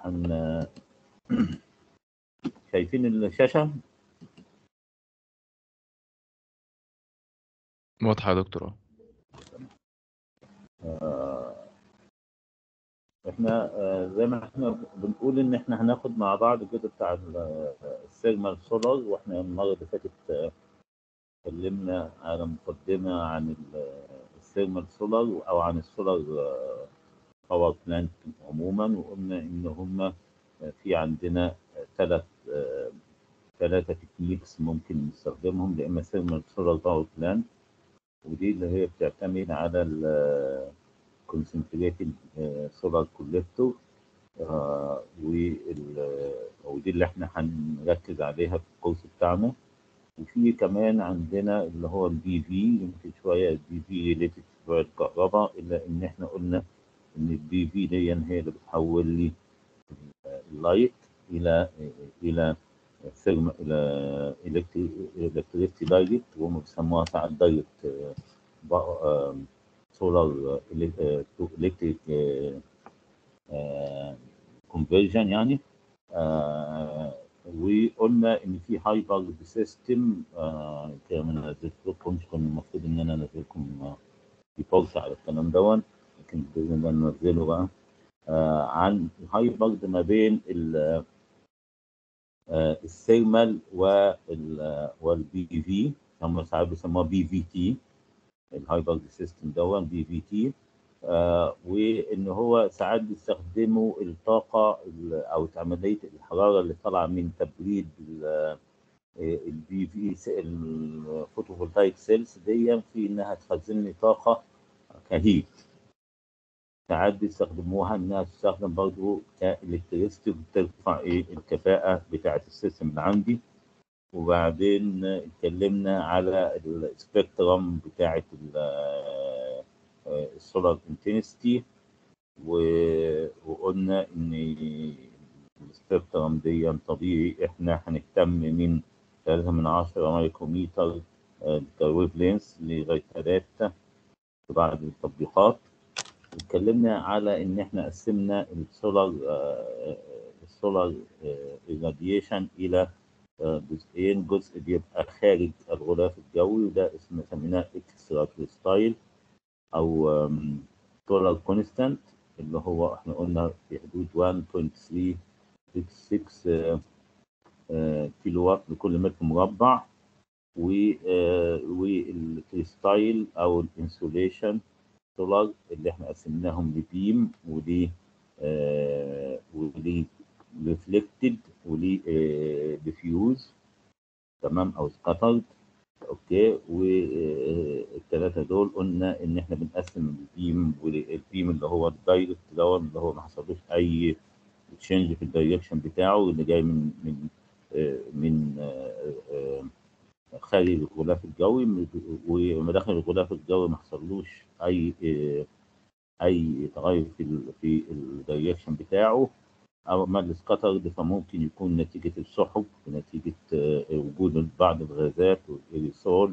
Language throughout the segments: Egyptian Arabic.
هن شايفين الشاشة؟ واضحة يا دكتور اه آه، احنا آه، زي ما احنا بنقول ان احنا هناخد مع بعض الجزء بتاع ال- السيجما سولار واحنا المره اللي فاتت آه، اتكلمنا على مقدمه عن ال- السيجما سولار او عن السولار باور بلانت عموما وقلنا ان هم في عندنا ثلاث ثلاثه تكنيكس ممكن نستخدمهم يا اما سيجما سولار باور بلانت ودي اللي هي بتعتمد على ال concentrated سولار كوليكتور ودي اللي احنا هنركز عليها في الكورس بتاعنا وفي كمان عندنا اللي هو البي في يمكن شويه البي في ريليتد شويه الكهرباء الا ان احنا قلنا ان البي في دي هي اللي بتحول لي اللايت الى الى ثيرم الى الكتريستي دايركت وهم بيسموها ساعات دايركت سولار الكتريك كونفرجن يعني آه، وقلنا ان في هايبر سيستم كان انا نزلت لكم مش كان المفروض ان انا انزل لكم ريبورت على الكلام دون لكن باذن الله ننزله بقى آه، عن الهايبرد ما بين ال- آه، الثيرمال وال والبي في هم ساعات بيسموها بي في تي الهايبرد سيستم دون بي في تي وان هو ساعات بيستخدموا الطاقه ال- او عمليه الحراره اللي طالعه من تبريد البي في الفوتوفولتايك سيلز دي في انها تخزن لي طاقه كهيت ساعات بيستخدموها انها تستخدم برضه كالكتريستي وترفع ايه الكفاءه بتاعه السيستم اللي عندي وبعدين اتكلمنا على السبيكترم بتاعه السولار انتنستي وقلنا ان السبيكترم دي طبيعي احنا هنهتم من 3 من 10 مايكروميتر الويف لينس لغايه 3 في بعض التطبيقات اتكلمنا على ان احنا قسمنا السولار السولار irradiation الى آه، جزئين جزء بيبقى خارج الغلاف الجوي وده اسمه سميناه اكسترا كريستايل او سولار كونستانت اللي هو احنا قلنا في حدود 1.366 آه، آه، كيلو وات لكل متر مربع و- آه، والكريستايل او الانسوليشن سولار اللي احنا قسمناهم لبيم ودي آه ودي ريفلكتد ودي آه ديفيوز تمام او سكاترد اوكي والثلاثه دول قلنا ان احنا بنقسم البيم والبيم اللي هو الدايركت ده اللي هو ما حصلوش اي تشينج في الدايركشن بتاعه اللي جاي من من آه من آه آه خارج الغلاف الجوي وما دخل الغلاف الجوي ما حصلوش اي اي تغير في ال في الدايركشن بتاعه او ما السكاترد فممكن يكون نتيجه السحب نتيجه وجود بعض الغازات والايريسول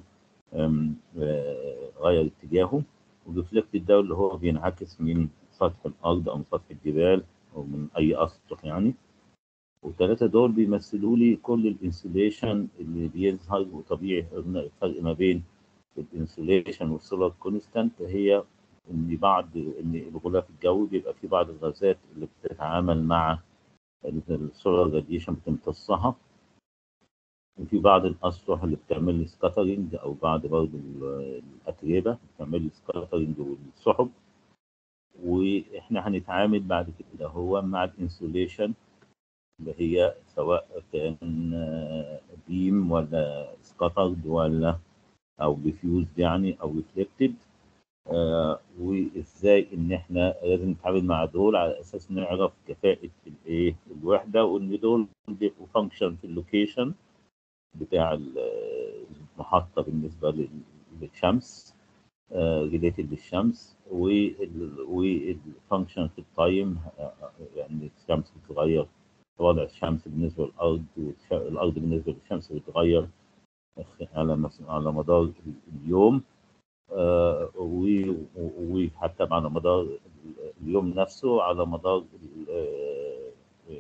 غير اتجاهه والريفلكتد ده اللي هو بينعكس من سطح الارض او من سطح الجبال او من اي اسطح يعني والثلاثة دول بيمثلوا لي كل الانسوليشن اللي بيظهر وطبيعي قلنا الفرق ما بين الانسوليشن والسولار كونستانت هي ان بعض ان الغلاف الجوي بيبقى فيه بعض الغازات اللي بتتعامل مع السولار راديشن بتمتصها وفي بعض الاسطح اللي بتعمل لي سكاترنج او بعض برضه الاتربه بتعمل لي سكاترنج والسحب واحنا هنتعامل بعد كده هو مع الانسوليشن اللي هي سواء كان بيم ولا سكاترد ولا او ديفيوزد يعني او ريفلكتد آه وازاي ان احنا لازم نتعامل مع دول على اساس نعرف كفاءه الايه الوحده وان دول بيبقوا فانكشن في اللوكيشن بتاع المحطه بالنسبه للشمس ريليتد للشمس والفانكشن في التايم يعني الشمس بتتغير وضع الشمس بالنسبه للارض والارض بالنسبه للشمس بتتغير على على مدار اليوم آه وحتى على مدار اليوم نفسه على مدار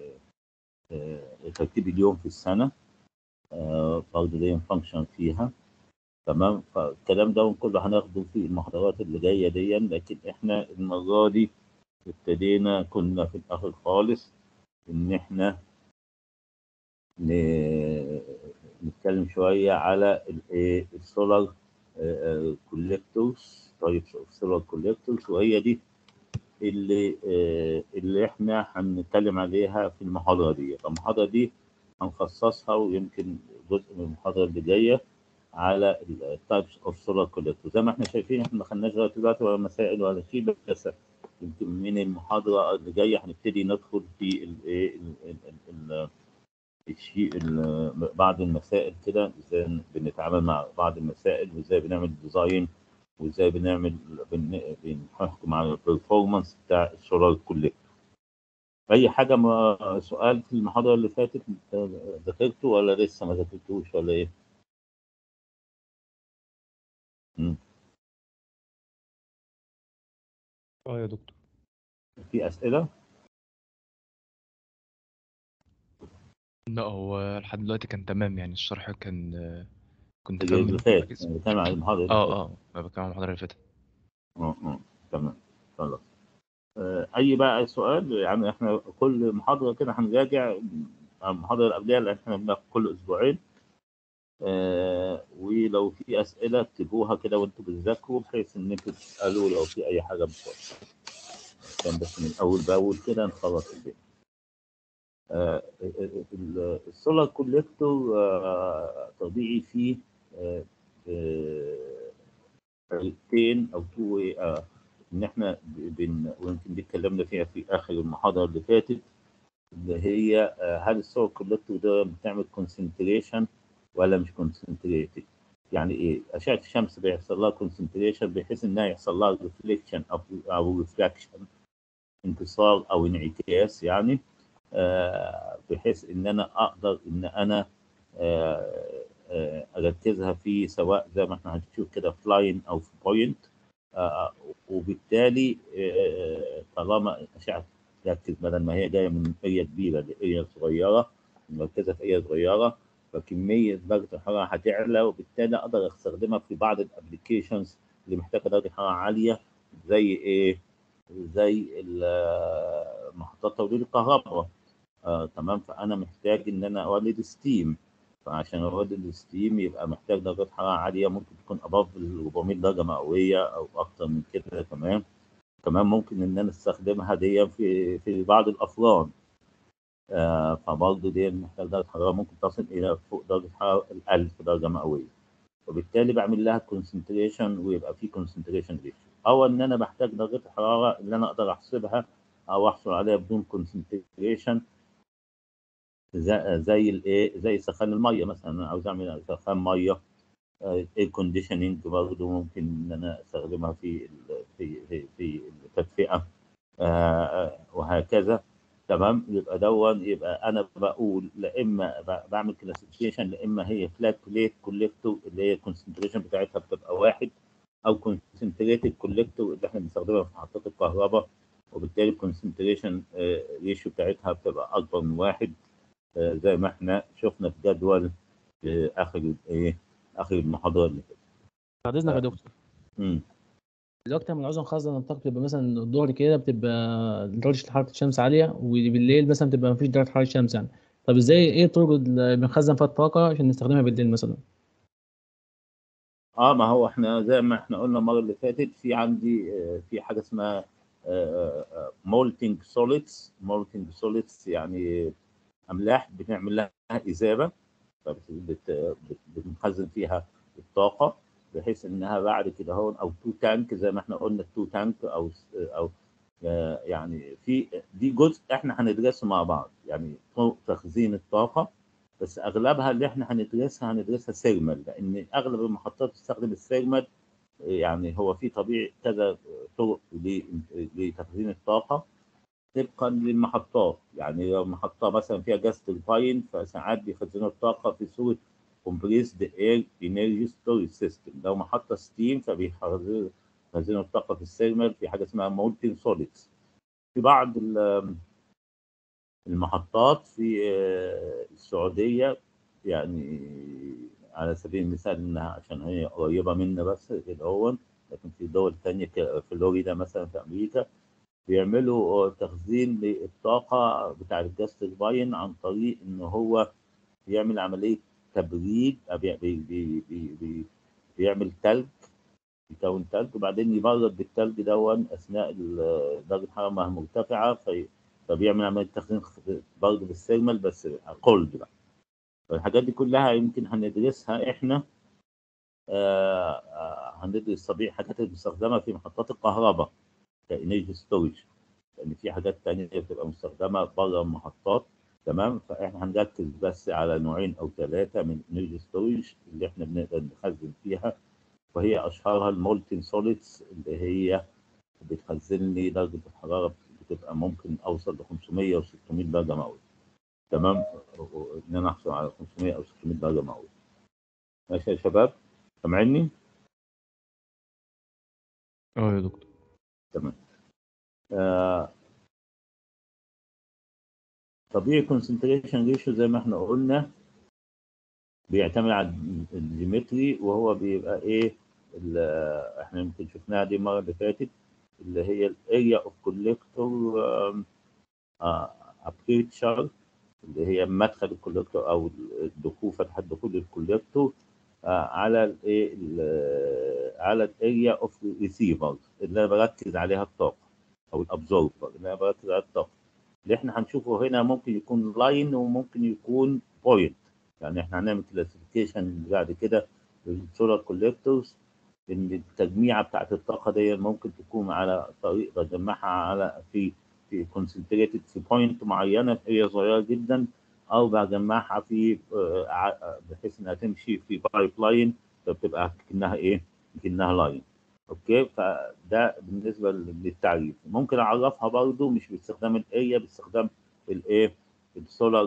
ترتيب اليوم في السنه برضه دي فانكشن فيها تمام فالكلام ده كله هناخده في المحاضرات اللي جايه دي لكن احنا المره دي ابتدينا كنا في الاخر خالص ان احنا نتكلم شويه على الايه السولار كوليكتورز تايبس اوف سولار كوليكتورز وهي دي اللي اللي احنا هنتكلم عليها في المحاضره دي المحاضره دي هنخصصها ويمكن جزء من المحاضره اللي جايه على التايبس اوف سولار كوليكتور زي ما احنا شايفين احنا ما خدناش لغايه دلوقتي ولا مسائل ولا شيء بس يمكن من المحاضره اللي جايه هنبتدي ندخل في الايه الشيء بعض المسائل كده ازاي بنتعامل مع بعض المسائل وازاي بنعمل ديزاين وازاي بنعمل بنحكم على البرفورمانس بتاع السولار كوليكتور اي حاجه ما سؤال في المحاضره اللي فاتت ذاكرته ولا لسه ما ذاكرتوش ولا ايه؟ اه يا دكتور في اسئله؟ لا هو لحد دلوقتي كان تمام يعني الشرح كان كنت اللي فاهم فات مركز. بنتكلم عن المحاضره اللي اه اه ما بتكلم عن المحاضرة اللي فاتت اه اه تمام خلاص آه، اي بقى سؤال يعني احنا كل محاضره كده هنراجع على المحاضره اللي قبلها اللي احنا بناخد كل اسبوعين آه ولو في اسئله اكتبوها كده وانتوا بتذاكروا بحيث ان انتوا تسالوا لو في اي حاجه بسرعه عشان بس من اول باول كده نخلص الدنيا آه السولار كوليكتور آه طبيعي فيه آه آه، طريقتين او تو آه ان احنا بن ويمكن دي اتكلمنا فيها في اخر المحاضره اللي فاتت اللي هي آه، هل السولار كوليكتور ده بتعمل كونسنتريشن ولا مش كونسنتريتد يعني ايه اشعه الشمس بيحصل لها كونسنتريشن بحيث انها يحصل لها ريفليكشن او او ريفراكشن انتصار او انعكاس يعني آه، بحيث ان انا اقدر ان انا آه، آه، اركزها في سواء زي ما احنا هنشوف كده في لاين او في بوينت وبالتالي آه، طالما اشعه تركز بدل ما هي جايه من اريا كبيره لاريا صغيره مركزه في اريا صغيره فكميه درجه الحراره هتعلى وبالتالي اقدر استخدمها في بعض الابلكيشنز اللي محتاجه درجه حراره عاليه زي ايه؟ زي ال- محطات توليد الكهرباء آه تمام فانا محتاج ان انا اولد ستيم فعشان اولد الستيم يبقى محتاج درجات حراره عاليه ممكن تكون اباف ال 400 درجه مئويه او اكتر من كده كمان كمان ممكن ان انا استخدمها دي في في بعض الافران آه فبرضه دي محتاج درجه حراره ممكن تصل الى فوق درجه حراره ال 1000 درجه مئويه وبالتالي بعمل لها كونسنتريشن ويبقى في كونسنتريشن ريشيو او ان انا بحتاج درجه الحراره اللي انا اقدر احسبها او احصل عليها بدون كونسنتريشن زي زي الايه زي سخان الميه مثلا انا عاوز اعمل سخان ميه اير كونديشننج برضه ممكن ان انا استخدمها في ال- في في, في التدفئه آه، وهكذا تمام يبقى دون يبقى انا بقول لا اما ب- بعمل كلاسيفيكيشن لا اما هي فلات بليت كوليكتور اللي هي الكونسنتريشن بتاعتها بتبقى واحد او كونسنتريتد كوليكتور اللي احنا بنستخدمها في محطات الكهرباء وبالتالي الكونسنتريشن ريشيو بتاعتها بتبقى اكبر من واحد آه، زي ما احنا شفنا في جدول في اخر ايه اخر المحاضره اللي فاتت بعد اذنك يا دكتور مم. دلوقتي لما عاوز نخزن الطاقه بتبقى مثلا الظهر كده بتبقى درجه حراره الشمس عاليه وبالليل مثلا بتبقى مفيش درجه حراره شمس يعني طب ازاي ايه الطرق اللي بنخزن فيها الطاقه عشان نستخدمها بالليل مثلا اه ما هو احنا زي ما احنا قلنا المره اللي فاتت في عندي آه، في حاجه اسمها مولتنج سوليدز مولتنج سوليدز يعني املاح بنعمل لها اذابه فبت- بت- بت- بنخزن فيها الطاقه بحيث انها بعد كده هون او تو تانك زي ما احنا قلنا التو تانك او او آه، يعني في دي جزء احنا هندرسه مع بعض يعني طرق تخزين الطاقه بس اغلبها اللي احنا هندرسها هندرسها سيرمال لان اغلب المحطات بتستخدم السيرمال يعني هو في طبيعي كذا طرق ل- لتخزين الطاقه طبقا للمحطات يعني لو محطه مثلا فيها جاز تربين فساعات بيخزنوا الطاقه في صوره compressed air energy storage system لو محطه ستيم فبيخزنوا بيخزنوا الطاقه في السيرمال في حاجه اسمها molten solids في بعض ال المحطات في آه، السعوديه يعني على سبيل المثال انها عشان هي قريبه منا بس كده هو لكن في دول تانية ك- فلوريدا مثلا في امريكا بيعملوا تخزين للطاقه بتاع الجاز ترباين عن طريق ان هو بيعمل عمليه تبريد آه، بي بي بي بي بي بيعمل تلج يكون تلج وبعدين يبرد بالتلج دون اثناء ال- درجه الحراره ما هي مرتفعه في فبيعمل عمليه تخزين برضه بالثيرمال بس كولد بقى فالحاجات دي كلها يمكن هندرسها احنا آه، آه، هندرس طبيعي حاجات المستخدمه في محطات الكهرباء كانرجي ستورج لان في حاجات تانية بتبقى مستخدمه بره المحطات تمام فاحنا هنركز بس على نوعين او ثلاثه من انرجي ستورج اللي احنا بنقدر نخزن فيها وهي اشهرها المولتن سوليدز اللي هي بتخزن لي درجه الحراره بتبقى ممكن اوصل ل 500 و 600 درجه مئويه تمام ان انا احصل على 500 او 600 درجه مئويه ماشي يا شباب سامعيني اه يا دكتور تمام آه طبيعي concentration ريشيو زي ما احنا قلنا بيعتمد على الجيومتري وهو بيبقى ايه ال- احنا يمكن شفناها دي المره اللي فاتت اللي هي الاريا اوف كوليكتور ابريتشر اللي هي مدخل الكوليكتور او الدخول فتحه دخول الكوليكتور آه، على الايه ال- على الاريا اوف ريسيفر اللي انا بركز عليها الطاقه او الابزوربر اللي انا بركز عليها الطاقه اللي احنا هنشوفه هنا ممكن يكون لاين وممكن يكون بوينت يعني احنا هنعمل كلاسيفيكيشن بعد كده للسولار كوليكتورز ان التجميعه بتاعت الطاقه دي ممكن تكون على طريق بجمعها على في في كونسنتريتد في بوينت معينه في اريا صغيره جدا او بجمعها في آه، ع- بحيث انها تمشي في بايب لاين فبتبقى كانها ايه؟ كانها لاين اوكي فده بالنسبه للتعريف ممكن اعرفها برضو مش باستخدام الاريا باستخدام الايه؟ السولار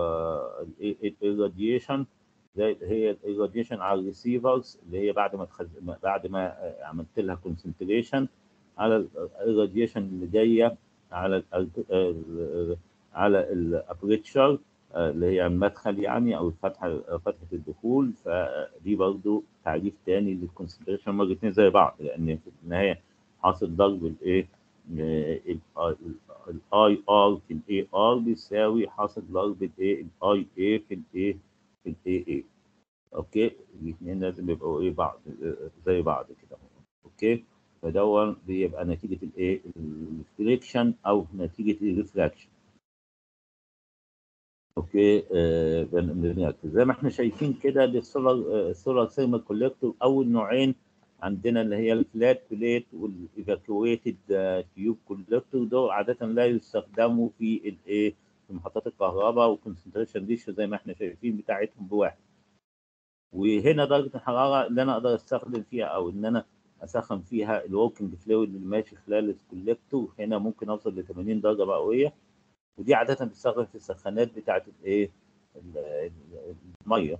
الراديشن زي هي الراديشن على الريسيفرز اللي هي بعد ما تخز... بعد ما آه، عملت لها كونسنتريشن على الراديشن اللي جايه على ال ال- على الابريتشر اللي هي المدخل يعني او الفتحه فتحه الدخول فدي برضو تعريف تاني للكونسنتريشن هما الاثنين زي بعض لان في النهايه حاصل ضرب الايه الاي ار في الاي ار بيساوي حاصل ضرب الايه الاي اي في الايه في الاي اي اوكي الاثنين لازم يبقوا ايه بعض زي بعض كده اوكي فدون بيبقى نتيجه الايه الريفليكشن او نتيجه الريفراكشن اوكي آه بن- بنركز زي ما احنا شايفين كده للسولار السولار ثيرمال كوليكتور اول نوعين عندنا اللي هي الفلات بليت والايفاكويتد تيوب كوليكتور دول عاده لا يستخدموا في الايه في محطات الكهرباء والكونسنتريشن ريشيو زي ما احنا شايفين بتاعتهم بواحد وهنا درجه الحراره اللي انا اقدر استخدم فيها او ان انا اسخن فيها الوركينج فلويد اللي ماشي خلال الكوليكتور هنا ممكن اوصل ل 80 درجه مئويه ودي عاده بتستخدم في السخانات بتاعه الايه ال- ال- الميه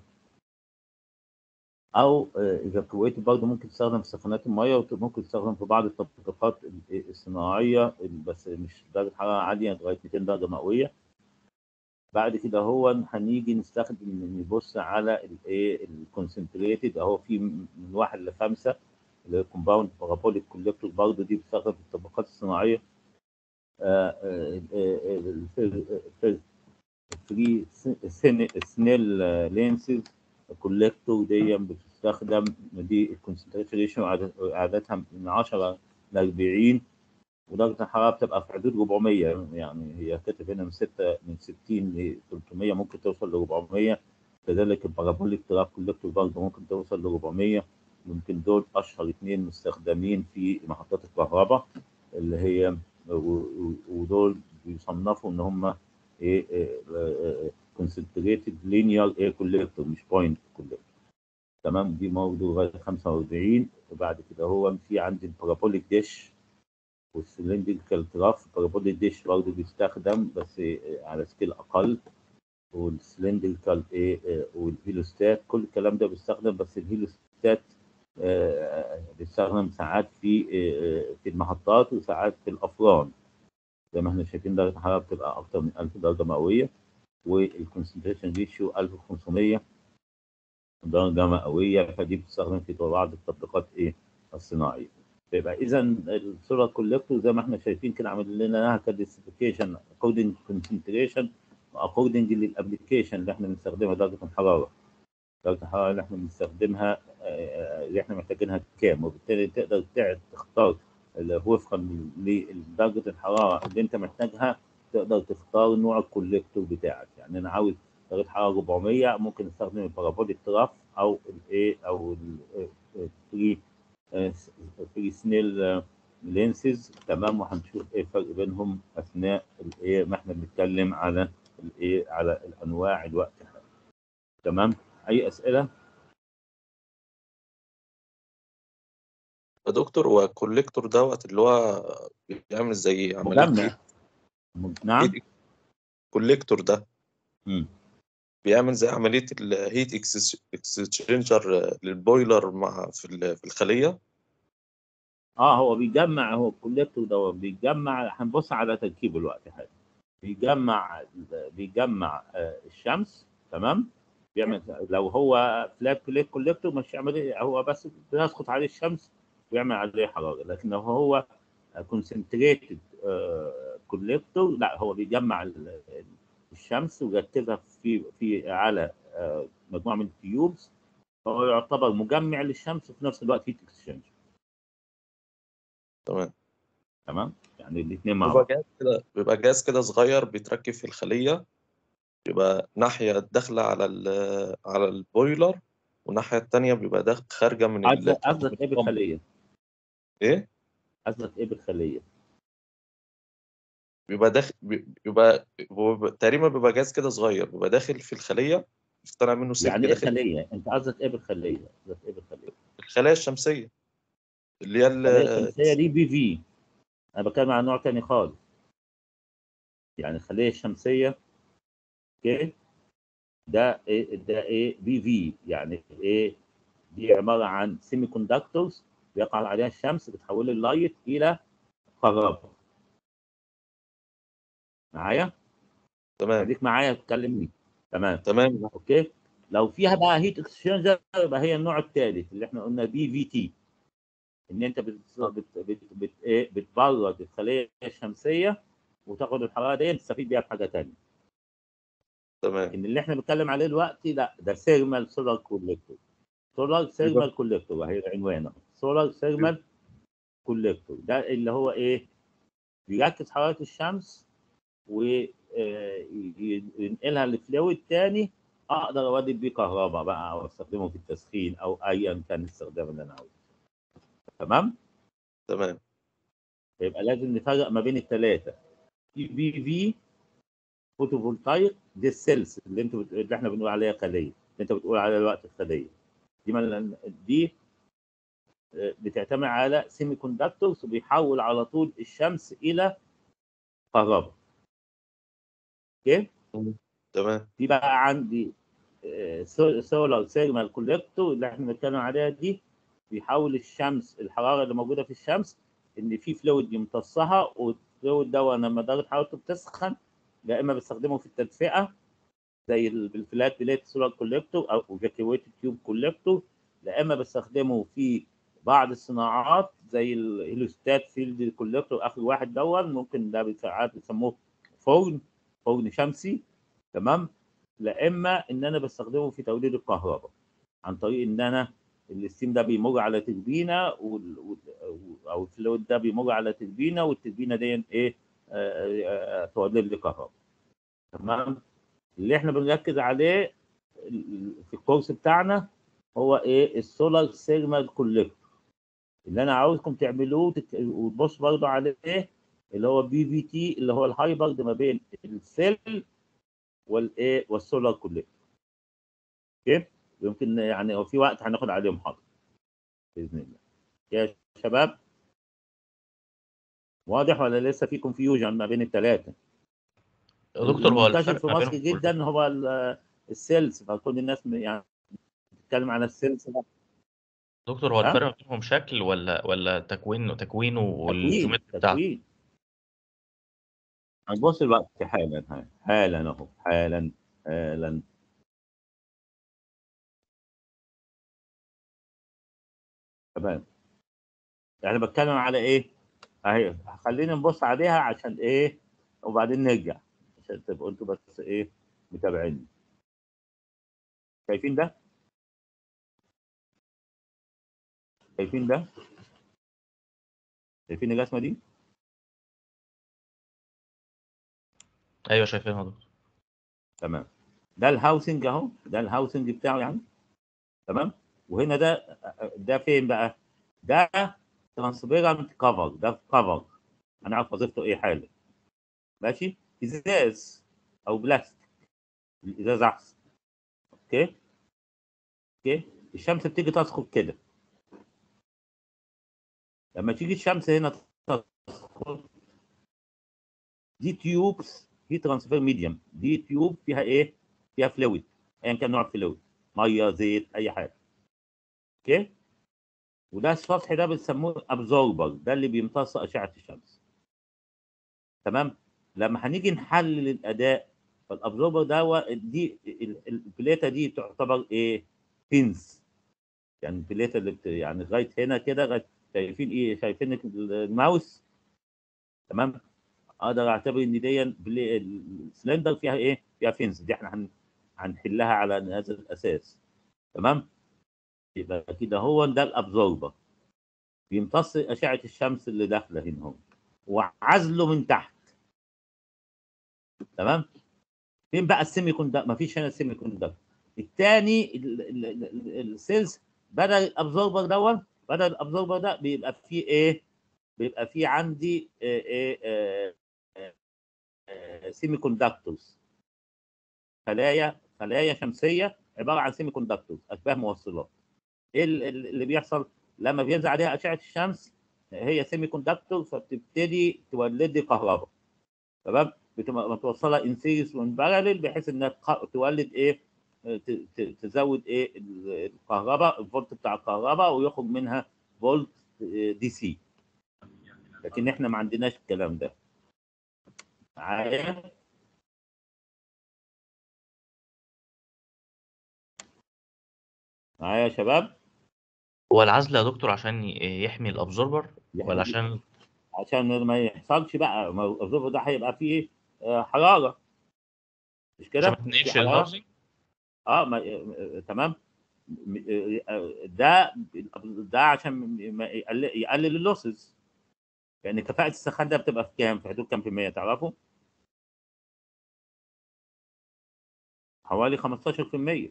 او ايفاكويت برضه ممكن تستخدم في سخانات الميه وممكن تستخدم في بعض التطبيقات ال- الصناعيه بس مش درجه حراره عاليه لغايه 200 درجه مئويه بعد كده هو هنيجي نستخدم نبص على الايه الكونسنتريتد اهو في من واحد لخمسه اللي هي كومباوند بارابوليك كوليكتور برضه دي بتستخدم في الطبقات الصناعيه فري سنيل لينسز كوليكتور دي بتستخدم دي الكونسنتريشن ريشيو عادتها من 10 ل 40 ودرجه الحراره بتبقى في حدود 400 يعني هي كاتب هنا من 6 من 60 ل 300 ممكن توصل ل 400 كذلك البارابوليك تراك كوليكتور برضه ممكن توصل ل 400 يمكن دول اشهر اثنين مستخدمين في محطات الكهرباء اللي هي و- و- ودول بيصنفوا ان هم ايه كونسنتريتد لينير ايه كوليكتور مش بوينت كوليكتور تمام دي برضه لغايه 45 وبعد كده هو في عندي البارابوليك ديش والسلندريكال تراف البارابوليك ديش برضه بيستخدم بس إيه على سكيل اقل والسلندريكال ايه إيه، والهيلوستات كل الكلام ده بيستخدم بس الهيلوستات آه، بيستخدم ساعات في آه، في المحطات وساعات في الافران زي ما احنا شايفين درجه الحراره بتبقى اكتر من 1000 درجه مئويه والكونسنتريشن ريشيو 1500 درجه مئويه فدي بتستخدم في بعض التطبيقات ايه الصناعيه يبقى اذا السولار كولكتور زي ما احنا شايفين كده عامل لنا لها كديسيفيكيشن اكوردنج كونسنتريشن واكوردنج للابلكيشن اللي احنا بنستخدمها درجه الحراره درجه الحراره اللي احنا بنستخدمها آه، اللي احنا محتاجينها كام وبالتالي تقدر تع- تختار ال- وفقا لدرجه الحراره اللي انت محتاجها تقدر تختار نوع الكوليكتور بتاعك يعني انا عاوز درجه حراره 400 ممكن استخدم البارابوليك تراف او الايه او الفري فري سنيل لينسز تمام وهنشوف ايه الفرق بينهم اثناء الايه ما احنا بنتكلم على الايه على الانواع الوقت الحالي تمام اي اسئله يا دكتور هو الكوليكتور دوت اللي هو بيعمل زي عملية مجمع م- نعم الكوليكتور ده مم. بيعمل زي عملية الهيت اكسشينجر للبويلر مع في ال- في الخلية اه هو بيجمع هو الكوليكتور ده هو بيجمع هنبص على تركيبه الوقت حاجه بيجمع بيجمع آه، الشمس تمام بيعمل لو هو فلات بليت كوليكتور مش يعمل ايه هو بس بيسقط عليه الشمس ويعمل عليه حراره لكن لو هو كونسنتريتد كوليكتور لا هو بيجمع ال- الشمس ويركزها في في على آه، مجموعه من التيوبس فهو يعتبر مجمع للشمس وفي نفس الوقت هيت اكسشينج تمام تمام يعني الاثنين مع بيبقى بعض جهاز كده بيبقى جهاز كده صغير بيتركب في الخلية بيبقى ناحية داخلة على ال على البويلر والناحية التانية بيبقى داخل خارجة من ال قصدك قصدك ايه بالخليه؟ إيه؟ قصدك ايه بالخليه؟ بيبقى داخل بيبقى بيبقى تقريبا بيبقى جهاز كده صغير بيبقى داخل في الخلية طالع منه سلك يعني ايه داخل خليه؟ انت قصدك ايه بالخليه؟ قصدك ايه بالخليه؟ الخلايا الشمسية اللي هي ال- الخليه الشمسيه دي بي في انا بتكلم عن نوع تاني خالص يعني الخليه الشمسيه اوكي ده ايه ده ايه بي في يعني ايه دي عباره عن سيمي كوندكتورز بيقع عليها الشمس بتحول اللايت الى كهرباء معايا؟ تمام خليك معايا تكلمني تمام تمام اوكي لو فيها بقى هيت اكسشينجر يبقى هي النوع الثالث اللي احنا قلنا بي في تي ان انت بت بت بت بت ايه بتبرد الخليه الشمسيه وتاخد الحراره دي تستفيد بيها في حاجه ثانيه تمام ان اللي احنا بنتكلم عليه دلوقتي لا ده ثيرمال سولار كوليكتور سولار ثيرمال كوليكتور وهي العنوان سولار ثيرمال كوليكتور ده اللي هو ايه بيركز حراره الشمس وينقلها لفلويد تاني اقدر اودي بيه كهرباء بقى او استخدمه في التسخين او ايا كان الاستخدام اللي انا عاوزه تمام تمام يبقى لازم نفرق ما بين الثلاثه في بي في فوتوفولتايك دي السيلز اللي انتوا بت... اللي احنا بنقول عليها خليه اللي انت بتقول عليها الوقت الخليه دي من... دي آه، بتعتمد على سيمي كوندكتورز وبيحول على طول الشمس الى كهرباء اوكي تمام دي بقى عندي سولار سيرمال كوليكتور اللي احنا بنتكلم عليها دي بيحول الشمس الحراره اللي موجوده في الشمس ان في فلويد يمتصها والفلويد ده لما درجه حرارته بتسخن يا اما بستخدمه في التدفئه زي ال- بالفلات بليت سولار كوليكتور او ايفاكيويتد تيوب كوليكتور يا اما بستخدمه في بعض الصناعات زي الهيلوستات فيلد كوليكتور اخر واحد دون ممكن ده ساعات بيسموه فرن فرن شمسي تمام لا اما ان انا بستخدمه في توليد الكهرباء عن طريق ان انا الستيم ده بيمر على تربينه وال- وال- او الفلويد ده بيمر على تربينه والتربينه دي ايه آه، آه، تولد لي كهرباء تمام اللي احنا بنركز عليه ال- في الكورس بتاعنا هو ايه السولار ثيرمال كوليكتور اللي انا عاوزكم تعملوه وتك- وتبصوا برضه عليه اللي هو بي في تي اللي هو الهايبرد ما بين السيل والايه والسولار كوليكتور اوكي يمكن يعني هو في وقت هناخد عليه محاضره باذن الله يا شباب واضح ولا لسه في كونفيوجن ما بين الثلاثه يا دكتور هو المنتشر الفرق في ما مصر بينهم جدا هو ال- السيلز فكل الناس م- يعني بتتكلم على السيلز ده دكتور هو ها؟ الفرق ما بينهم شكل ولا ولا تكوين تكوينه تكوين والجيومتري بتاعته تكوين هنبص الوقت حالا ها. حالا اهو حالا حالا تمام يعني بتكلم على ايه اهي خلينا نبص عليها عشان ايه وبعدين نرجع عشان تبقوا انتوا بس ايه متابعيني شايفين ده شايفين ده شايفين الرسمه دي ايوه شايفينها يا دكتور تمام ده الهاوسنج اهو ده الهاوسنج بتاعه يعني تمام وهنا ده ده فين بقى ده ترانسبيرنت كفر ده كفر هنعرف وظيفته ايه حالا ماشي ازاز او بلاستيك الازاز احسن اوكي اوكي الشمس بتيجي تسقط كده لما تيجي الشمس هنا تسقط دي تيوبس هي ترانسفير ميديوم دي تيوب فيها ايه فيها فلويد ايا كان نوع الفلويد ميه زيت اي حاجه اوكي وده السطح ده بنسموه ابزوربر ده اللي بيمتص اشعه الشمس تمام لما هنيجي نحلل الاداء فالابزوربر ده هو دي ال- البليته دي تعتبر ايه بينز يعني البليته اللي بت... يعني لغايه هنا كده لغايه شايفين ايه شايفين الماوس تمام اقدر اعتبر ان دي بلي- السلندر فيها ايه فيها فينز دي احنا هن... هنحلها على هذا الاساس تمام يبقى كده هو ده الابزوربر بيمتص اشعه الشمس اللي داخله هنا هو وعزله من تحت تمام فين بقى السيمي كوندكتور مفيش هنا السيمي كوندكتور الثاني السيلز بدل الابزوربر دوت بدل الابزوربر ده بيبقى فيه ايه بيبقى فيه عندي ايه ايه سيمي كوندكتورز خلايا خلايا شمسيه عباره عن سيمي كوندكتورز اشباه موصلات ايه ال- ال- اللي بيحصل لما بينزل عليها اشعه الشمس هي سيمي كوندكتور فبتبتدي تولد لي كهرباء تمام بتبقى متوصله ان سيريس وان باراليل بحيث انها تخ- تولد ايه ت- ت- تزود ايه ال- الكهرباء الفولت بتاع الكهرباء ويخرج منها فولت دي سي لكن احنا ما عندناش الكلام ده معايا معايا يا شباب هو العزل يا دكتور عشان ي- يحمي الابزوربر ولا عشان عشان ما يحصلش بقى ما هو الظروف ده هيبقى فيه آه، حراره مش كده؟ عشان ما في تنقلش حرارة؟ الهاوسنج اه ما آه، تمام م- آه، ده ده عشان ما يقلل, يقلل اللوسز لان كفاءه السخان ده بتبقى في كام؟ في حدود كام في المية تعرفوا؟ حوالي 15%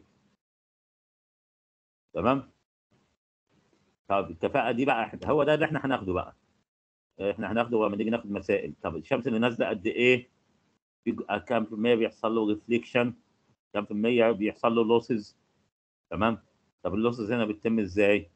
تمام؟ طب الكفاءه دي بقى هو ده اللي احنا هناخده بقى احنا هناخده لما نيجي ناخد مسائل طب الشمس اللي نازله قد ايه؟ في كام في المية بيحصل له ريفليكشن كام في المية بيحصل له لوسز تمام طب اللوسز هنا بتتم ازاي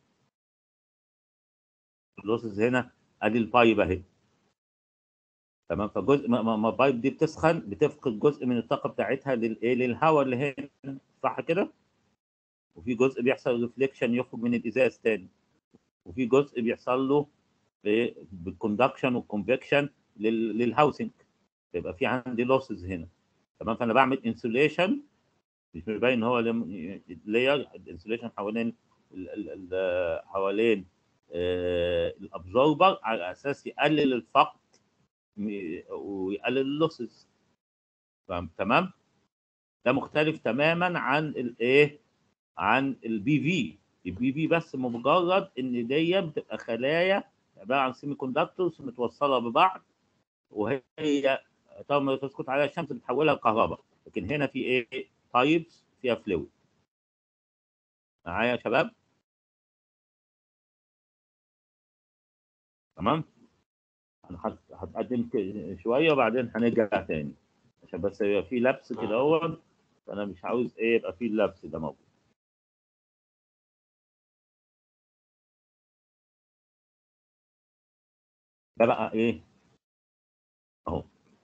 اللوسز هنا ادي البايب اهي تمام فجزء ما ما- ما البايب دي بتسخن بتفقد جزء من الطاقه بتاعتها للايه للهواء اللي هنا صح كده وفي جزء بيحصل ريفليكشن يخرج من الازاز تاني وفي جزء بيحصل له إيه؟ بالكوندكشن والكونفكشن للهاوسنج يبقى في عندي لوسز هنا تمام فانا بعمل انسوليشن مش مبين ان هو لاير الانسوليشن حوالين ال- ال- ال- حوالين آه، الابزوربر على اساس يقلل الفقد م- ويقلل اللوسز فاهم؟ تمام ده مختلف تماما عن الايه عن البي في البي في بس مجرد ان دي بتبقى خلايا عباره عن سيمي كوندكتورز متوصله ببعض وهي طبعا ما تسقط عليها الشمس بتحولها لكهرباء لكن هنا في ايه بايبس فيها فلويد معايا يا شباب تمام انا هت- هتقدم ك- شويه وبعدين هنرجع تاني عشان بس يبقى في لبس كده هو فانا مش عاوز ايه يبقى في اللبس ده موجود ده بقى ايه اهو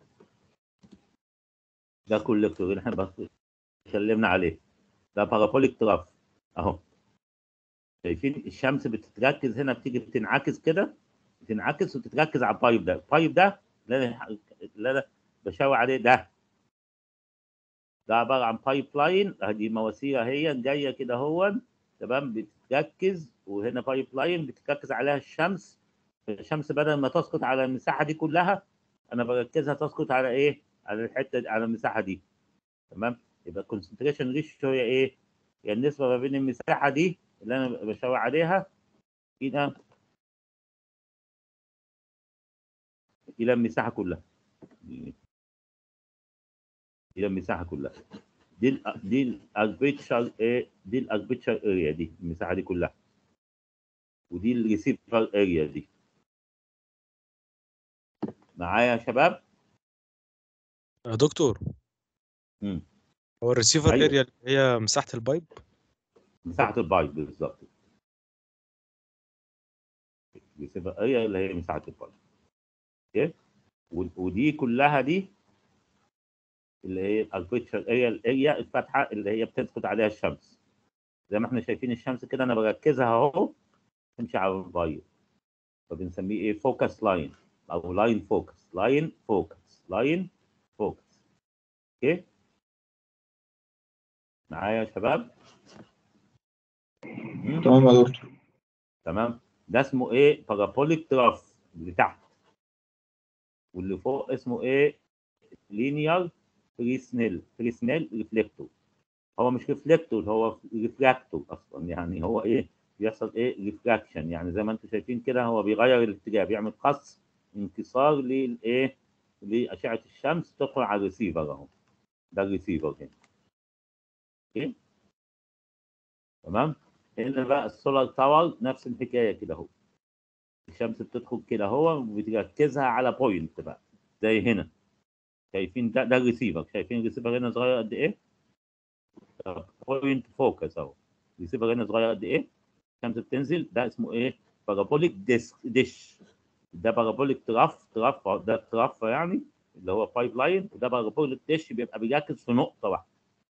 ده كولكتور اللي احنا بس اتكلمنا عليه ده بارابوليك تراف اهو شايفين الشمس بتتركز هنا بتيجي بتنعكس كده بتنعكس وتتركز على البايب ده البايب ده لا لا بشاور عليه ده ده عباره عن بايب لاين ادي مواسير اهي جايه كده هو تمام بتركز وهنا بايب لاين بتركز عليها الشمس الشمس بدل ما تسقط على المساحه دي كلها انا بركزها تسقط على ايه؟ على الحته دي على المساحه دي تمام يبقى الكونسنتريشن ريشيو هي ايه؟ هي النسبه ما بين المساحه دي اللي انا بشاور عليها الى الى المساحه كلها الى المساحه كلها دي ال دي الاربيتشر ايه دي الاربيتشر اريا دي المساحه دي كلها ودي الريسيفر اريا دي معايا يا شباب يا دكتور مم. هو الريسيفر أيوة. اريا اللي هي مساحه البايب مساحه البايب بالظبط الريسيفر اريا اللي هي مساحه البايب اوكي و- ودي كلها دي اللي هي الاربيتشر اريا الاريا الفتحه اللي هي بتسقط عليها الشمس زي ما احنا شايفين الشمس كده انا بركزها اهو تمشي على البايب فبنسميه ايه فوكس لاين او لاين فوكس لاين فوكس لاين فوكس اوكي معايا يا شباب مم؟ تمام يا دكتور تمام ده اسمه ايه بارابوليك تراف اللي تحت واللي فوق اسمه ايه لينير فريسنيل فريسنيل ريفلكتور هو مش ريفلكتور هو ريفراكتور اصلا يعني هو ايه بيحصل ايه ريفراكشن يعني زي ما انتم شايفين كده هو بيغير الاتجاه بيعمل قص انكسار للايه لاشعه الشمس تدخل على الريسيفر اهو ده الريسيفر هنا اوكي تمام هنا بقى السولار تاور نفس الحكايه كده اهو الشمس بتدخل كده اهو وبتركزها على بوينت بقى زي هنا شايفين ده ده الريسيفر شايفين الريسيفر هنا صغير قد ايه؟ بوينت فوكس اهو الريسيفر هنا صغير قد ايه؟ الشمس بتنزل ده اسمه ايه؟ بارابوليك ديسك ديش ده بارابوليك تراف تراف ده تراف يعني اللي هو بايب لاين وده بارابوليك ديش بيبقى بيركز في نقطه واحده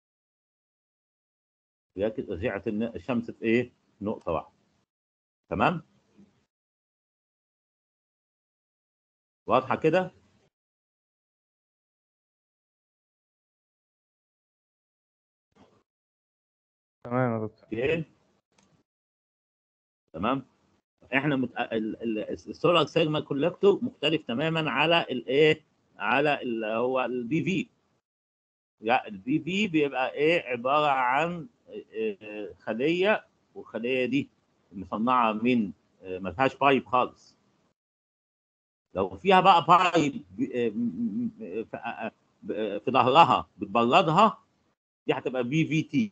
بيركز اشعه الن- الشمس في ايه؟ نقطه واحده تمام؟ واضحه كده؟ تمام يا دكتور اوكي تمام احنا مت... ال- ال- السولار سيجما كولكتور مختلف تماما على الايه على اللي هو البي في لا البي في بيبقى ايه عباره عن آه، خليه والخليه دي مصنعه من آه، ما فيهاش بايب خالص لو فيها بقى بايب آه، م- م- في آه، آه، في ظهرها بتبردها دي هتبقى في في تي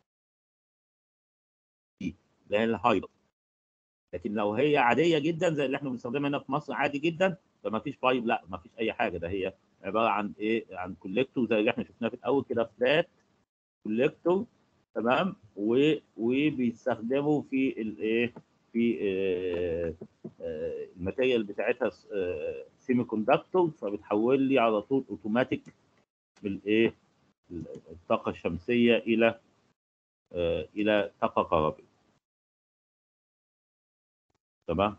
اللي هي الهايبر لكن لو هي عاديه جدا زي اللي احنا بنستخدمها هنا في مصر عادي جدا فما فيش بايب لا ما فيش اي حاجه ده هي عباره عن ايه عن كوليكتور زي اللي احنا شفناه في الاول كده فلات كوليكتور تمام و... وبيستخدموا في الايه في آه، آه، الماتيريال بتاعتها سيمي كوندكتور فبتحول لي على طول اوتوماتيك بالايه الطاقه الشمسيه الى آه، الى طاقه كهربائيه تمام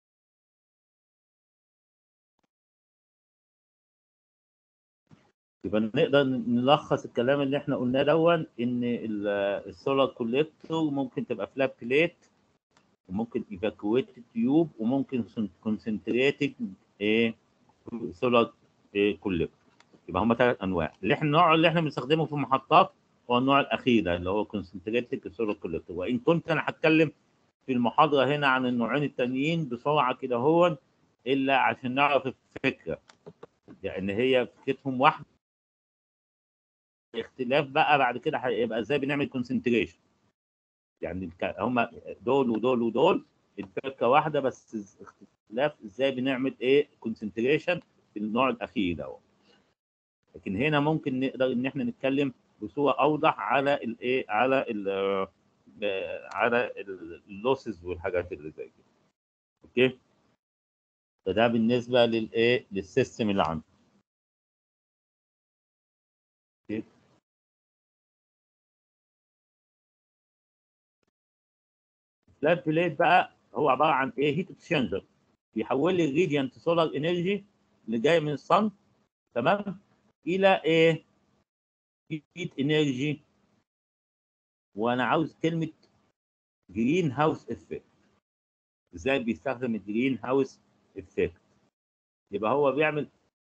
يبقى نقدر نلخص الكلام اللي احنا قلناه دون ان ال- السولار كوليكتور ممكن تبقى فلات بليت وممكن ايفاكويتد تيوب وممكن كونسنتريتد ايه سولار إيه كوليكتور يبقى هم ثلاث انواع اللي احنا النوع اللي احنا بنستخدمه في المحطات هو النوع الاخير ده اللي هو كونسنتريتد سولار كوليكتور وان كنت انا هتكلم في المحاضره هنا عن النوعين التانيين بسرعه كده هو الا عشان نعرف الفكره يعني هي فكرتهم واحده اختلاف بقى بعد كده هيبقى ازاي بنعمل كونسنتريشن يعني الك- هم دول ودول ودول الفكره واحده بس اختلاف ازاي بنعمل ايه كونسنتريشن في النوع الاخير ده لكن هنا ممكن نقدر ان احنا نتكلم بصوره اوضح على الايه على ال على اللوسز والحاجات اللي زي كده اوكي فده بالنسبه للايه للسيستم اللي عندي اوكي فلات بليت بقى هو عباره عن ايه هيت اكسشينجر بيحول لي الريديانت سولار انرجي اللي جايه من الصن تمام الى ايه هيت انرجي وانا عاوز كلمه جرين هاوس افكت ازاي بيستخدم الجرين هاوس افكت يبقى هو بيعمل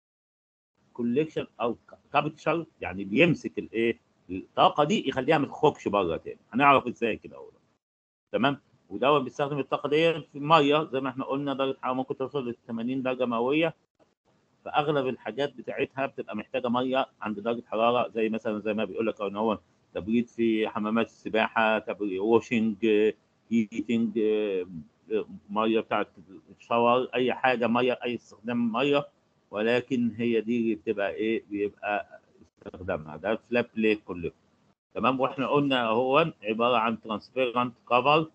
كوليكشن او كابتشر يعني بيمسك الايه الطاقه دي يخليها ما تخرجش بره تاني هنعرف ازاي كده اهو تمام ودوت بيستخدم الطاقه دي في الميه زي ما احنا قلنا درجه حراره ممكن توصل ل 80 درجه مئويه فاغلب الحاجات بتاعتها بتبقى محتاجه ميه عند درجه حراره زي مثلا زي ما بيقول لك ان هو تبريد في حمامات السباحه تبريد واشنج هيتنج ميه بتاعت الشاور اي حاجه ميه اي استخدام ميه ولكن هي دي اللي بتبقى ايه بيبقى استخدامها ده فلاب بليت كله تمام واحنا قلنا هو عباره عن ترانسبيرنت كفر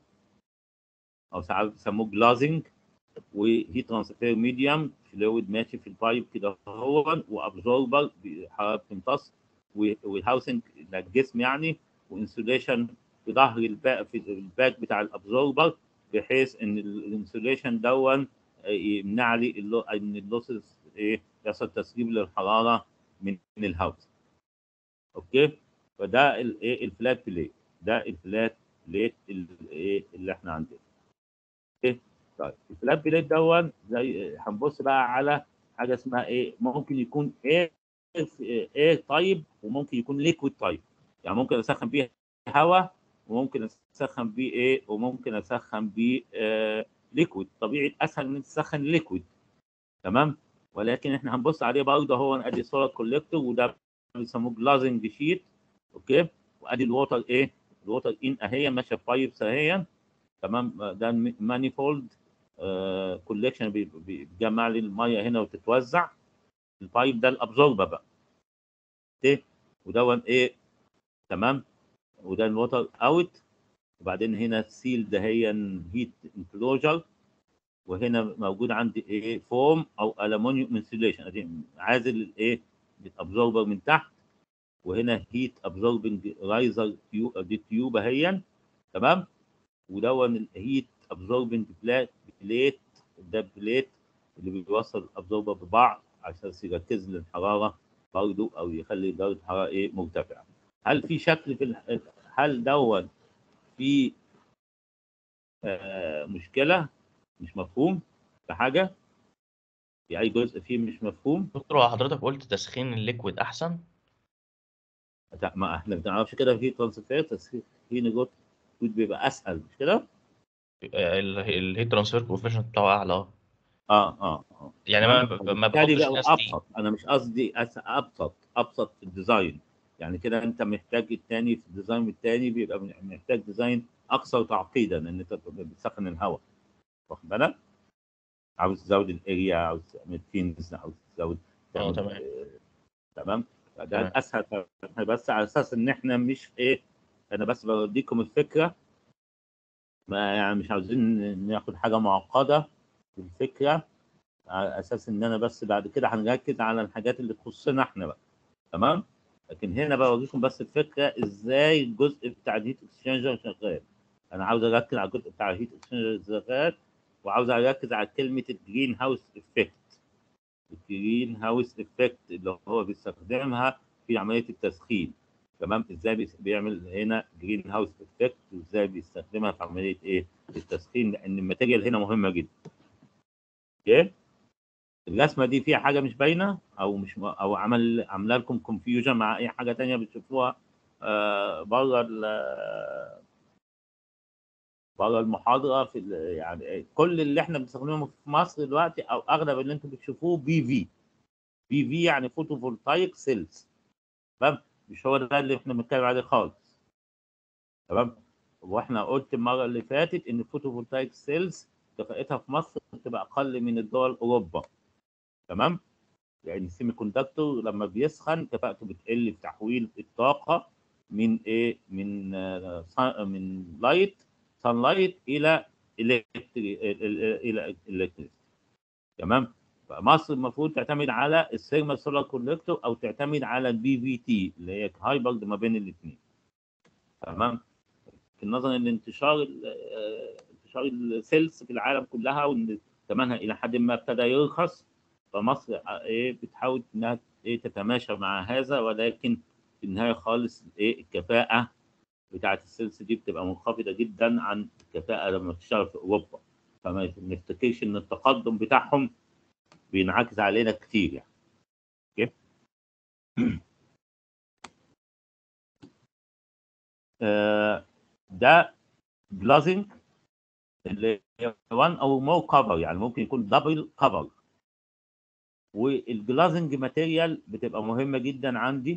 او ساعات بيسموه جلازنج وهي ترانسفير ميديوم فلويد ماشي في البايب كده هو وابزوربر حراره بتمتص والهاوسنج للجسم يعني وانسوليشن في ظهر الباك في الباك بتاع الابزوربر بحيث ان الانسوليشن دون يمنع لي اللو ان اللوسز ايه يحصل تسريب للحراره من من الهاوس اوكي فده الايه الفلات بليت ده الفلات بليت الايه اللي احنا عندنا اوكي طيب الفلات بليت دون زي هنبص بقى على حاجه اسمها ايه ممكن يكون ايه ايه طيب وممكن يكون ليكويد طيب يعني ممكن اسخن بيه هواء وممكن اسخن بيه ايه وممكن اسخن بيه آه ليكويد طبيعي اسهل ان تسخن ليكويد تمام ولكن احنا هنبص عليه برضه هو ادي صوره كوليكتور وده بيسموه جلازنج شيت اوكي وادي الووتر ايه الووتر ان اهي ماشيه في بايبس اهي تمام ده مانيفولد كوليكشن بيجمع لي الميه هنا وتتوزع البايب ده الابزوربر بقى اوكي ودون ايه تمام وده الووتر اوت وبعدين هنا السيل ده هي هيت انكلوجر وهنا موجود عندي ايه فوم او الومنيوم انسوليشن ادي عازل الايه الابزوربر من تحت وهنا هيت ابزوربنج رايزر تيوب دي تيوب اهي تمام ودون الهيت ابزوربنج بلات بليت ده بليت اللي بيوصل الابزوربر ببعض عشان يركز لي الحراره برضه او يخلي درجه الحراره ايه مرتفعه هل في شكل في الح... هل دون في آه مشكله مش مفهوم في حاجه في اي جزء فيه مش مفهوم دكتور هو حضرتك قلت تسخين الليكويد احسن ما احنا ما بنعرفش كده في ترانسفير تسخين الليكويد بيبقى اسهل مش كده الهيت ترانسفير كوفيشنت بتاعه اعلى اه اه اه اه يعني ما ما بالتالي بحطش بقى ناس دي ابسط انا مش قصدي أس- ابسط ابسط في الديزاين يعني كده انت محتاج التاني في الديزاين التاني بيبقى محتاج ديزاين اكثر تعقيدا ان انت بتسخن الهواء واخد بالك عاوز تزود الاريا عاوز تعمل تينز عاوز تزود اه تعمل- تمام آه، تمام فده تمام. الاسهل احنا بس على اساس ان احنا مش ايه انا بس بديكم الفكره ما يعني مش عاوزين ناخد حاجه معقده في الفكره على اساس ان انا بس بعد كده هنركز على الحاجات اللي تخصنا احنا بقى تمام لكن هنا بوريكم بس الفكره ازاي الجزء بتاع الهيت اكسشينجر شغال انا عاوز اركز على الجزء بتاع الهيت اكسشينجر شغال وعاوز اركز على كلمه الجرين هاوس افكت الجرين هاوس افكت اللي هو بيستخدمها في عمليه التسخين تمام ازاي بيس- بيعمل هنا جرين هاوس افكت وازاي بيستخدمها في عمليه ايه التسخين لان الماتيريال هنا مهمه جدا اوكي الرسمه دي فيها حاجه مش باينه او مش م- او عمل عامله لكم كونفيوجن مع اي حاجه تانية بتشوفوها آه بره ال- بره المحاضره في ال- يعني كل اللي احنا بنستخدمه في مصر دلوقتي او اغلب اللي انتم بتشوفوه بي في بي في يعني فوتو فولتايك سيلز تمام مش هو ده اللي احنا بنتكلم عليه خالص تمام واحنا قلت المره اللي فاتت ان الفوتو فولتايك سيلز كفاءتها في مصر بتبقى اقل من الدول اوروبا تمام يعني السيمي كوندكتور لما بيسخن كفاءته بتقل في تحويل الطاقه من ايه من آه، صن- من لايت سان لايت الى الكتري الى الكتريك تمام فمصر المفروض تعتمد على السيرما سولار كولكتور او تعتمد على البي في تي اللي هي هايبرد ما بين الاثنين تمام لكن نظرا لانتشار ال- آه، انتشار السيلز في العالم كلها وان ثمنها الى حد ما ابتدى يرخص فمصر ايه بتحاول انها ايه تتماشى مع هذا ولكن في النهايه خالص ايه الكفاءه بتاعه السيلز دي بتبقى منخفضه جدا عن الكفاءه لما تشتغل في اوروبا فما نفتكرش ان التقدم بتاعهم بينعكس علينا كتير يعني اوكي آه، ده جلازنج اللي هي 1 او مور كفر يعني ممكن يكون دبل كفر والجلازنج ماتيريال بتبقى مهمه جدا عندي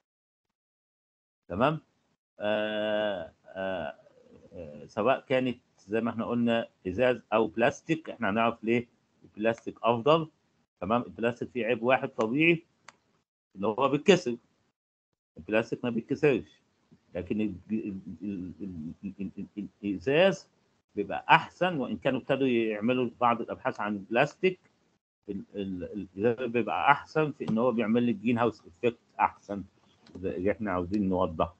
تمام آه آه آه سواء كانت زي ما احنا قلنا ازاز او بلاستيك احنا هنعرف ليه البلاستيك افضل تمام البلاستيك فيه عيب واحد طبيعي اللي هو بيتكسر البلاستيك ما بيتكسرش لكن ال- ال- ال- ال- ال- ال- الازاز بيبقى احسن وان كانوا ابتدوا يعملوا بعض الابحاث عن البلاستيك ال- ال- الازاز بيبقى احسن في ان هو بيعمل لك جرين هاوس افكت احسن زي اللي احنا عاوزين نوضحه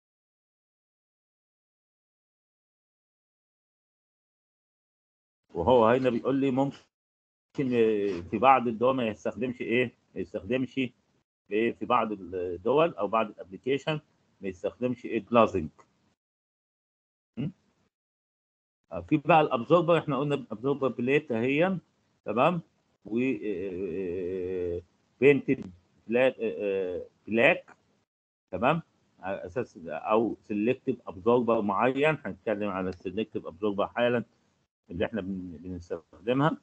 وهو هنا بيقول لي ممكن في بعض الدول ما يستخدمش ايه ما يستخدمش ايه في بعض الدول او بعض الابلكيشن ما يستخدمش ايه جلازنج في بقى الابزوربر احنا قلنا الابزوربر بليت اهي تمام و بينتد بلاك تمام على اساس او سيلكتيف ابزوربر معين هنتكلم على السيلكتيف ابزوربر حالا اللي احنا بن- بنستخدمها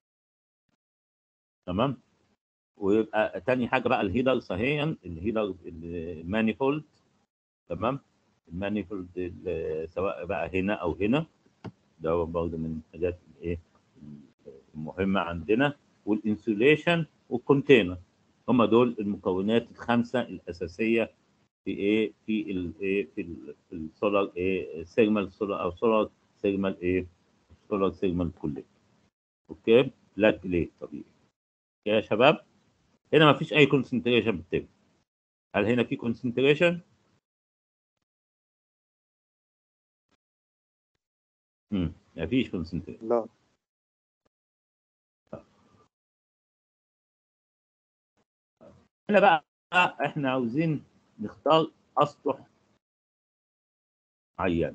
تمام ويبقى تاني حاجه بقى الهيدر صحيحا الهيدر المانيفولد تمام المانيفولد ال- سواء بقى هنا او هنا ده برضه من الحاجات الايه المهمه عندنا والانسوليشن والكونتينر هم دول المكونات الخمسه الاساسيه في ايه في الايه في ال- في السولار ايه سيجمال سولار او سولار سيجمال ايه سولار سيجمال كليه اوكي فلات بليت طبيعي يا شباب هنا ما فيش اي كونسنتريشن بتتم هل هنا في كونسنتريشن امم ما فيش كونسنتريشن لا هنا بقى احنا عاوزين نختار اسطح معين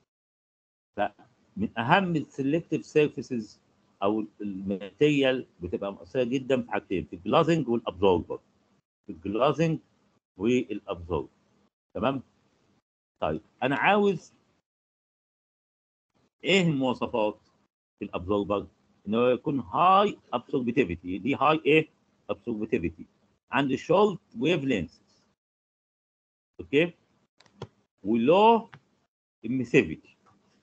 فمن اهم السلكتيف سيرفيسز او الماتيريال بتبقى مؤثره جدا في حاجتين في الجلازنج والابزوربر في الجلازنج والابزوربر تمام طيب انا عاوز ايه المواصفات في الابزوربر ان هو يكون هاي ابسوربتيفيتي دي هاي ايه ابسوربتيفيتي عند شورت ويف لينسز اوكي ولو اميسيفيتي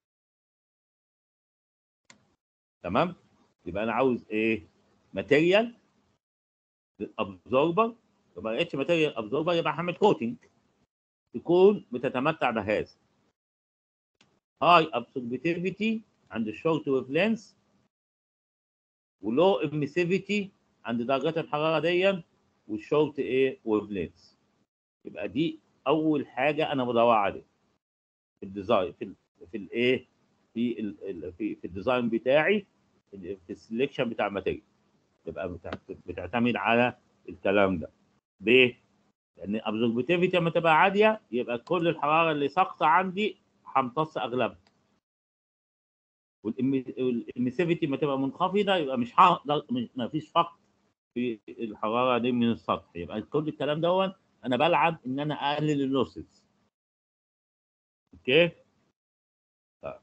تمام يبقى انا عاوز ايه ماتيريال للابزوربر لو ما لقيتش ماتيريال ابزوربر يبقى هعمل كوتنج تكون بتتمتع بهذا هاي ابسوربتيفيتي عند الشورت ويف لينس ولو اميسيفيتي عند درجات الحراره دي والشورت ايه ويف لينس يبقى دي اول حاجه انا بدور عليها في الديزاين في ال في الايه في ال ال- في, في الديزاين بتاعي في السلكشن بتاع الماتيريال تبقى بتعت- بتعتمد على الكلام ده ليه؟ لان الابزوربتيفيتي لما تبقى عاليه يبقى كل الحراره اللي ساقطه عندي همتص اغلبها والاميسيفيتي ما تبقى منخفضه يبقى مش هقدر مش- ما فيش فقط في الحراره دي من السطح يبقى كل الكلام دوت انا بلعب ان انا اقلل اللوسز اوكي طيب.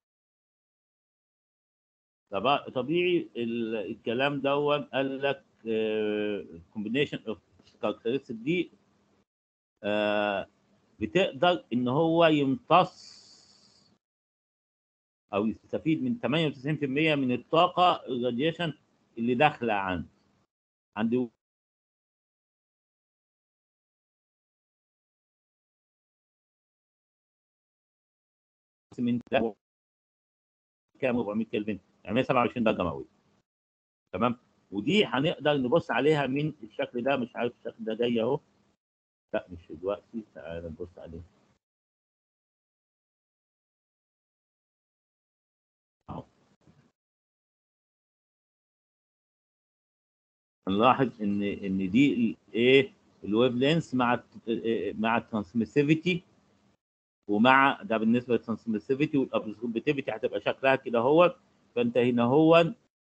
طب- طبيعي ال- الكلام دوت قال لك كومبينيشن اوف كاركترستيك دي آه، بتقدر ان هو يمتص او يستفيد من 98% من الطاقه الراديشن اللي داخله عندي عندي من ده كام 400 كلفن يعني 127 درجه مئويه تمام ودي هنقدر نبص عليها من الشكل ده مش عارف الشكل ده جاي اهو لا مش دلوقتي تعالى نبص عليه اهو هنلاحظ ان ان دي الايه الويف لينس مع الت- مع الترانسميسيفيتي ومع ده بالنسبه للترانسميسيفيتي والابسوربتيفيتي هتبقى شكلها كده هو فانت هنا هو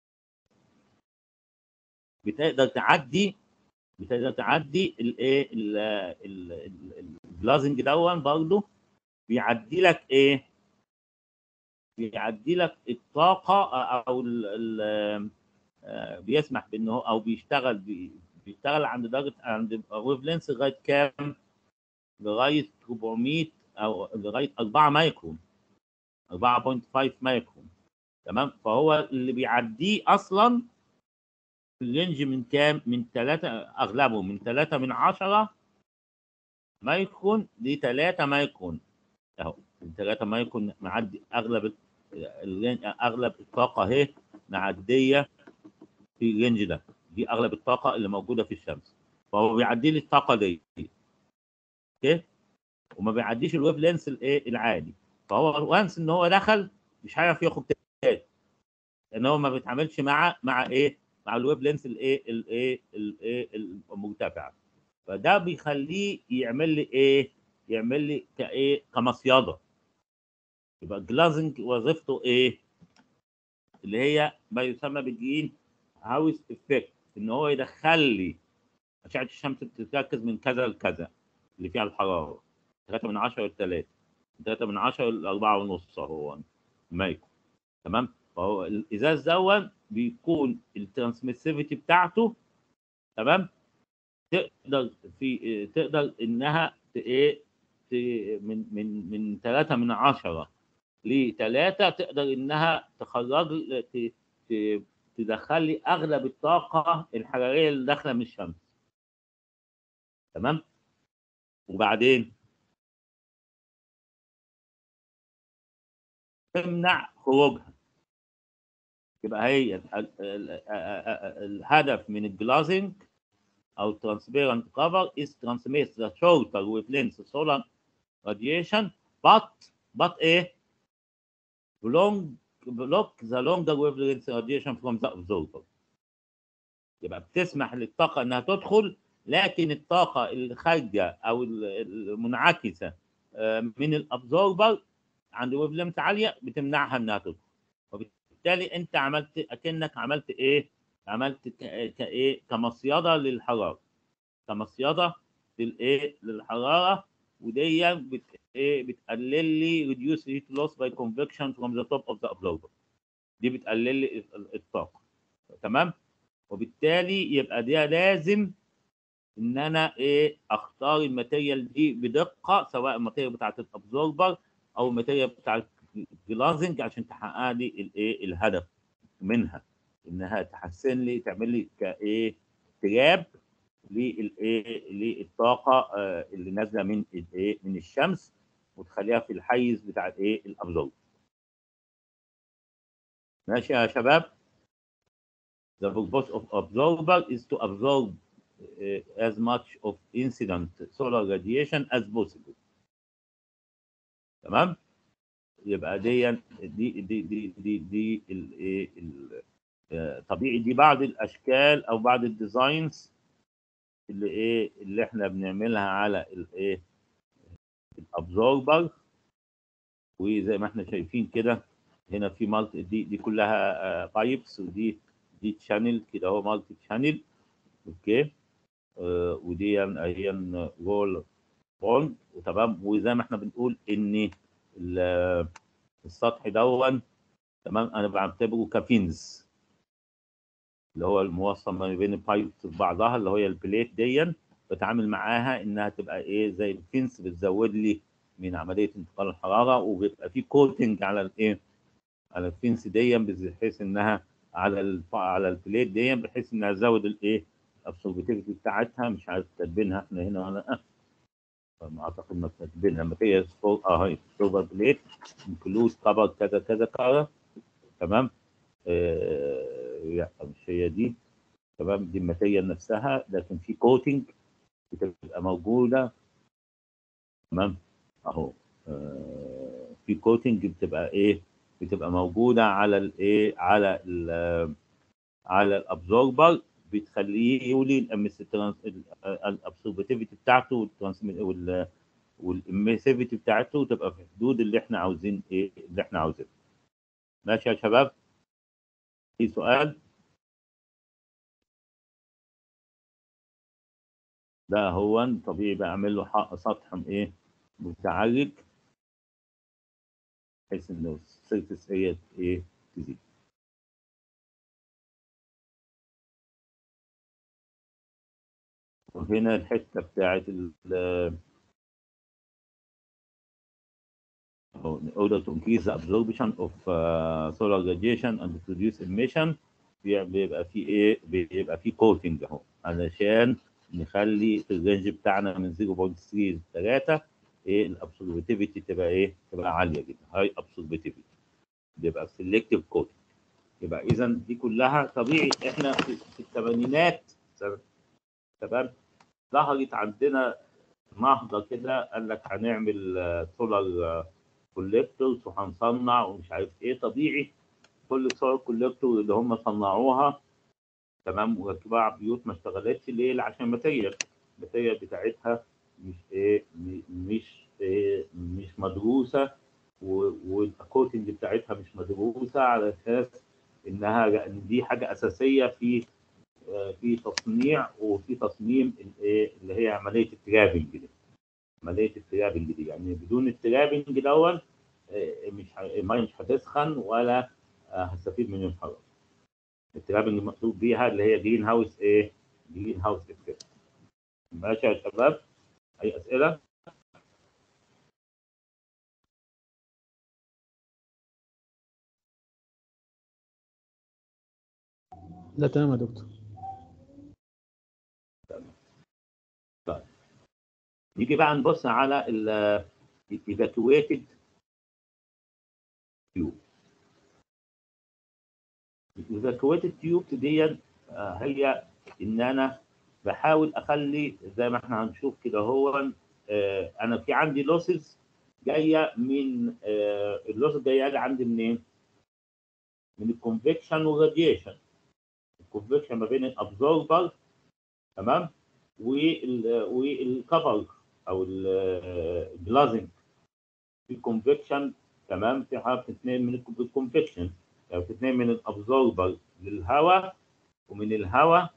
بتقدر تعدي بتقدر تعدي الايه الجلازنج دون برضه بيعدي لك ايه بيعدي لك الطاقه او ال ال آه، بيسمح بانه هو- او بيشتغل بي- بيشتغل عند درجه عند ويف لينس لغايه كام؟ لغايه 400 او لغايه 4 مايكرون 4.5 مايكرون تمام فهو اللي بيعديه اصلا في الرينج من كام؟ من 3 اغلبه من 3 من 10 مايكرون ل 3 مايكرون اهو من 3 مايكرون معدي اغلب ال- الرين- اغلب الطاقه اهي معديه في الرينج ده دي اغلب الطاقه اللي موجوده في الشمس فهو بيعدي لي الطاقه دي اوكي وما بيعديش الويف لينس الايه العادي فهو وانس ان هو دخل مش هيعرف يخرج تاني لان هو ما بيتعاملش مع مع ايه مع الويف لينس الايه الايه الايه المرتفعه فده بيخليه يعمل لي ايه يعمل لي كايه كمصيده يبقى الجلازنج وظيفته ايه اللي هي ما يسمى بالجين هاوس افكت ان هو يدخل لي اشعه الشمس بتتركز من كذا لكذا اللي فيها الحراره 3 من 10 ل 3 3 من 10 ل 4 ونص هو مايكرو تمام فهو الازاز دون بيكون الترانسميسيفيتي بتاعته تمام تقدر في تقدر انها ت- ايه ت- من من من 3 من 10 ل 3 تقدر انها تخرج ت- ت- تدخل لي اغلب الطاقه الحراريه اللي داخله من الشمس تمام وبعدين تمنع خروجها يبقى هي ال- ال- ال- ال- الهدف من الجلازنج او transparent cover is transmit the shorter wavelength solar radiation but but ايه block block the longer wavelength radiation from the absorber يبقى بتسمح للطاقة انها تدخل لكن الطاقة اللي خارجة او ال- المنعكسة آه، من الابزوربر عند ويف لينث عالية بتمنعها انها تدخل وبالتالي انت عملت اكنك عملت ايه عملت ك- كايه كمصيده للحراره كمصيده للايه للحراره ودي بت ايه بتقلل لي reduce heat loss by convection from the top of the absorber دي بتقلل لي ال- الطاقه تمام وبالتالي يبقى ده لازم ان انا ايه اختار الماتيريال دي بدقه سواء الماتيريال بتاعت الابزوربر او الماتيريال بتاعت الجلازنج عشان تحقق لي الايه الهدف منها انها تحسن لي تعمل لي كايه تراب للايه للطاقه آه، اللي نازله من الايه من الشمس وتخليها في الحيز بتاع الايه الابزورب ماشي يا شباب The purpose of absorber is to absorb uh, as much of incident solar radiation as possible. تمام؟ يبقى دي دي دي دي دي, دي ال إيه ال- آه، طبيعي دي بعض الاشكال او بعض الديزاينز اللي ايه اللي احنا بنعملها على الايه الابزوربر وزي ما احنا شايفين كده هنا في مالتي دي دي كلها بايبس ودي دي تشانل كده اهو مالتي تشانل اوكي آه ودي هي رول بوند وتمام وزي ما احنا بنقول ان ال- السطح دون تمام انا بعتبره كفينز اللي هو الموصل ما بين البايبس ببعضها اللي هي البليت دي بتعامل معاها انها تبقى ايه زي الفينس بتزود لي من عمليه انتقال الحراره وبيبقى في كوتنج على الايه على الفينس دي بحيث انها على ال على البليت دي بحيث انها تزود الايه الابسوربتيفيتي بتاعتها مش عارف كاتبينها احنا هنا ولا لا فما اعتقد ما كاتبينها لما هي اه هي سوبر بليت انكلود كفر كذا كذا كذا تمام آه لا مش هي دي تمام دي الماتيريال نفسها لكن في كوتنج بتبقى موجوده تمام اهو آه في كوتنج بتبقى ايه بتبقى موجوده على الايه على ال على الابزوربر بتخليه يولي الابسوربتيفيتي بتاعته والترانسميت وال والاميسيفيتي بتاعته تبقى في حدود اللي احنا عاوزين ايه اللي احنا عاوزينه ماشي يا شباب في سؤال ده هو طبيعي بعمل له حق سطح ايه متعرج بحيث انه السيرفس هي ايه تزيد وهنا الحته بتاعت ال in order to increase the absorption of uh, solar radiation and produce emission بي- بيبقى في ايه بيبقى في كوتنج اهو علشان نخلي الرينج بتاعنا من 0.3 ل 3 ايه الابسوربتيفيتي تبقى ايه تبقى عاليه جدا هاي ابسوربتيفيتي بيبقى سيلكتيف كوتنج يبقى اذا دي كلها طبيعي احنا في في الثمانينات تمام ظهرت عندنا نهضه كده قال لك هنعمل سولار كوليكتورز وهنصنع ومش عارف ايه طبيعي كل السولار كوليكتور اللي هم صنعوها تمام وركبوها على بيوت ما اشتغلتش ليه؟ عشان الماتيريال الماتيريال بتاعتها مش ايه م- مش إيه مش مدروسه و- والكوتنج بتاعتها مش مدروسه على اساس انها إن دي حاجه اساسيه في آه، في تصنيع وفي تصميم الايه اللي هي عمليه الترابنج دي عمليه الترابنج دي يعني بدون الترابنج دوت آه، مش ه- الميه مش هتسخن ولا آه، هستفيد من الحراره الترابنج المقصود بيها اللي هي جرين هاوس ايه جرين هاوس افكت ماشي يا شباب اي اسئله لا تمام يا دكتور نيجي بقى نبص على ال evacuated tube evacuated tube دي آه، هي ان انا بحاول اخلي زي ما احنا هنشوف كده هو آه، انا في عندي لوسز جايه من اللوسز جايه لي عندي منين؟ من الكونفكشن والراديشن الكونفكشن ما بين الابزوربر تمام وال والكفر او الجلازنج في كونفكشن تمام في حرف اثنين من الكونفكشن يعني في اثنين من الابزوربر للهواء ومن الهواء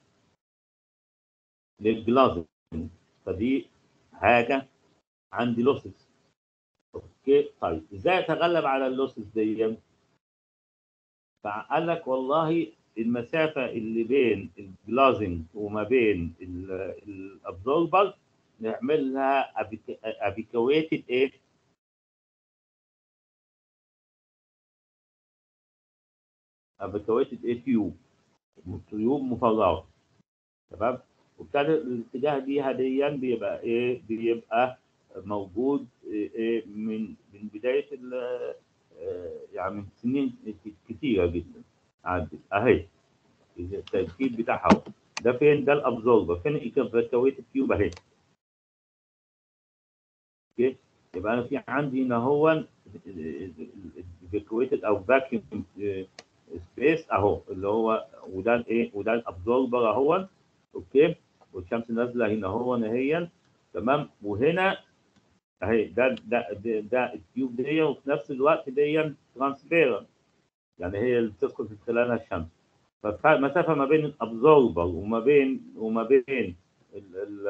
للجلازنج فدي حاجه عندي لوسز اوكي طيب ازاي اتغلب على اللوسز دي فقال لك والله المسافه اللي بين الجلازنج وما بين الابزوربر نعملها ابيكويتد ايه ابيكويتد ايه تيوب تيوب مفرغه تمام وبالتالي الاتجاه دي هديا بيبقى ايه بيبقى موجود ايه من من بدايه ال- آه، يعني من سنين كتيره جدا عدت اهي التركيب بتاعها أهو. ده فين ده الابزوربر فين الايكافيكويتد تيوب اهي اوكي يبقى انا في عندي هنا هو الايفاكويتد او فاكيوم سبيس اهو اللي هو وده الايه وده الابزوربر اهو اوكي والشمس نازله هنا هو نهائيا تمام وهنا اهي ده ده ده, ده التيوب دي وفي نفس الوقت دي ترانسبيرنت يعني هي اللي بتدخل في خلالها الشمس فالمسافه ما بين الابزوربر وما بين وما بين ال- ال-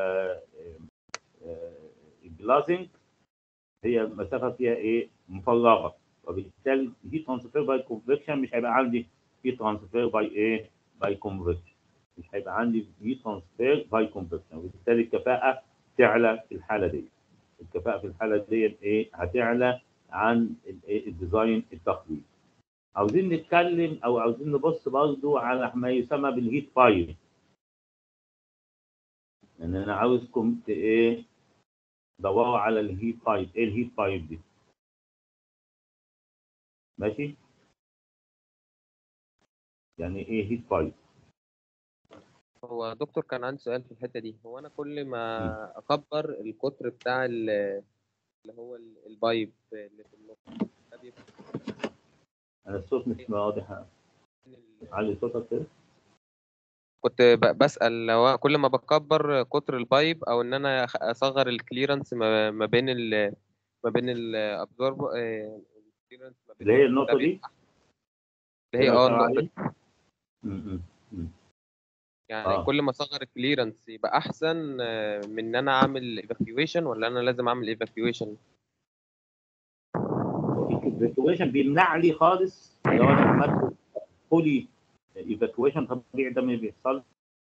آه، الجلازنج هي مسافه فيها ايه مفرغه وبالتالي دي ترانسفير باي كونفكشن مش هيبقى عندي في ترانسفير باي ايه باي كونفكشن مش هيبقى عندي في ترانسفير باي كونفكشن وبالتالي الكفاءه تعلى في الحاله دي الكفاءه في الحاله دي ايه هتعلى عن الإيه؟ الديزاين التقليدي عاوزين نتكلم او عاوزين نبص برضو على ما يسمى بالهيت بايب ان انا عاوزكم ت- ايه دوروا على الهيت بايب ايه الهيت بايب دي ماشي يعني ايه هيت بايب هو دكتور كان عندي سؤال في الحتة دي هو أنا كل ما أكبر القطر بتاع ال- اللي هو ال- البايب اللي في النص ده بيبقى انا الصوت مش واضح من ال- علي صوتك كده كنت ب- بسأل لو كل ما بكبر قطر البايب او ان انا أخ- اصغر الكليرنس ما ما بين ال ما بين الابزورب الكليرنس ما بين اللي هي ده النقطه دي بيبقى- اللي هي كده اه أشار النقطة عليه؟ دي م- م- م. يعني اه كل ما اصغر الكليرنس يبقى احسن آه، من ان انا اعمل ايفاكيويشن ولا انا لازم اعمل ايفاكيويشن الايفاكويشن بيمنع لي خالص لو انا عملت فولي ايفاكويشن طبيعي ده ما بيحصلش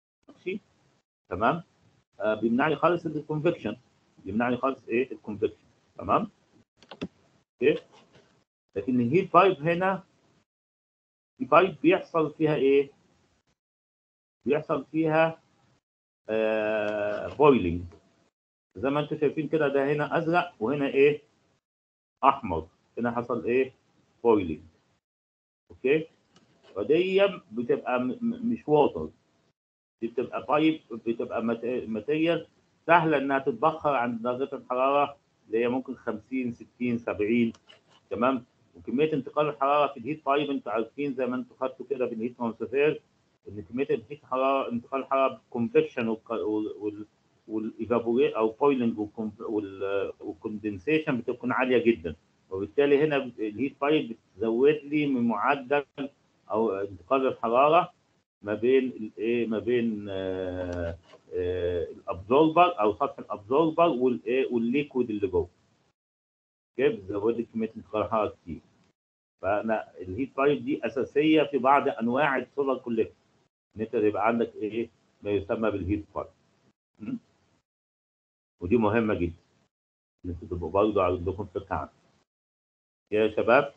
تمام آه بيمنع لي خالص الكونفكشن بيمنع لي خالص ايه الكونفكشن تمام اوكي لكن الهيت بايب هنا البايب بيحصل فيها ايه بيحصل فيها آه بويلنج زي ما انتم شايفين كده ده هنا ازرق وهنا ايه احمر هنا حصل ايه بويلنج اوكي فدي بتبقى م- م- مش ووتر دي بتبقى بايب بتبقى ماتيريال سهله انها تتبخر عند درجه الحراره اللي هي ممكن 50 60 70 تمام وكميه انتقال الحراره في الهيت بايب انتوا عارفين زي ما انتوا خدتوا كده في الهيت ترانسفير ان كميه الهيت حراره انتقال الحراره كونفكشن والايفابوري او بويلنج والكوندنسيشن بتكون عاليه جدا وبالتالي هنا الهيت بايب بتزود لي من معدل او انتقال الحراره ما بين الايه ما بين آه، آه، الابزوربر او سطح الابزوربر والايه والليكويد اللي جوه كيف بتزود لي كميه انتقال الحراره كتير فانا الهيت بايب دي اساسيه في بعض انواع السولار كوليكتور ان انت يبقى عندك ايه ما يسمى بالهيت بايب م? ودي مهمه جدا ان انتوا تبقوا برضه عندكم فكره عنها يا شباب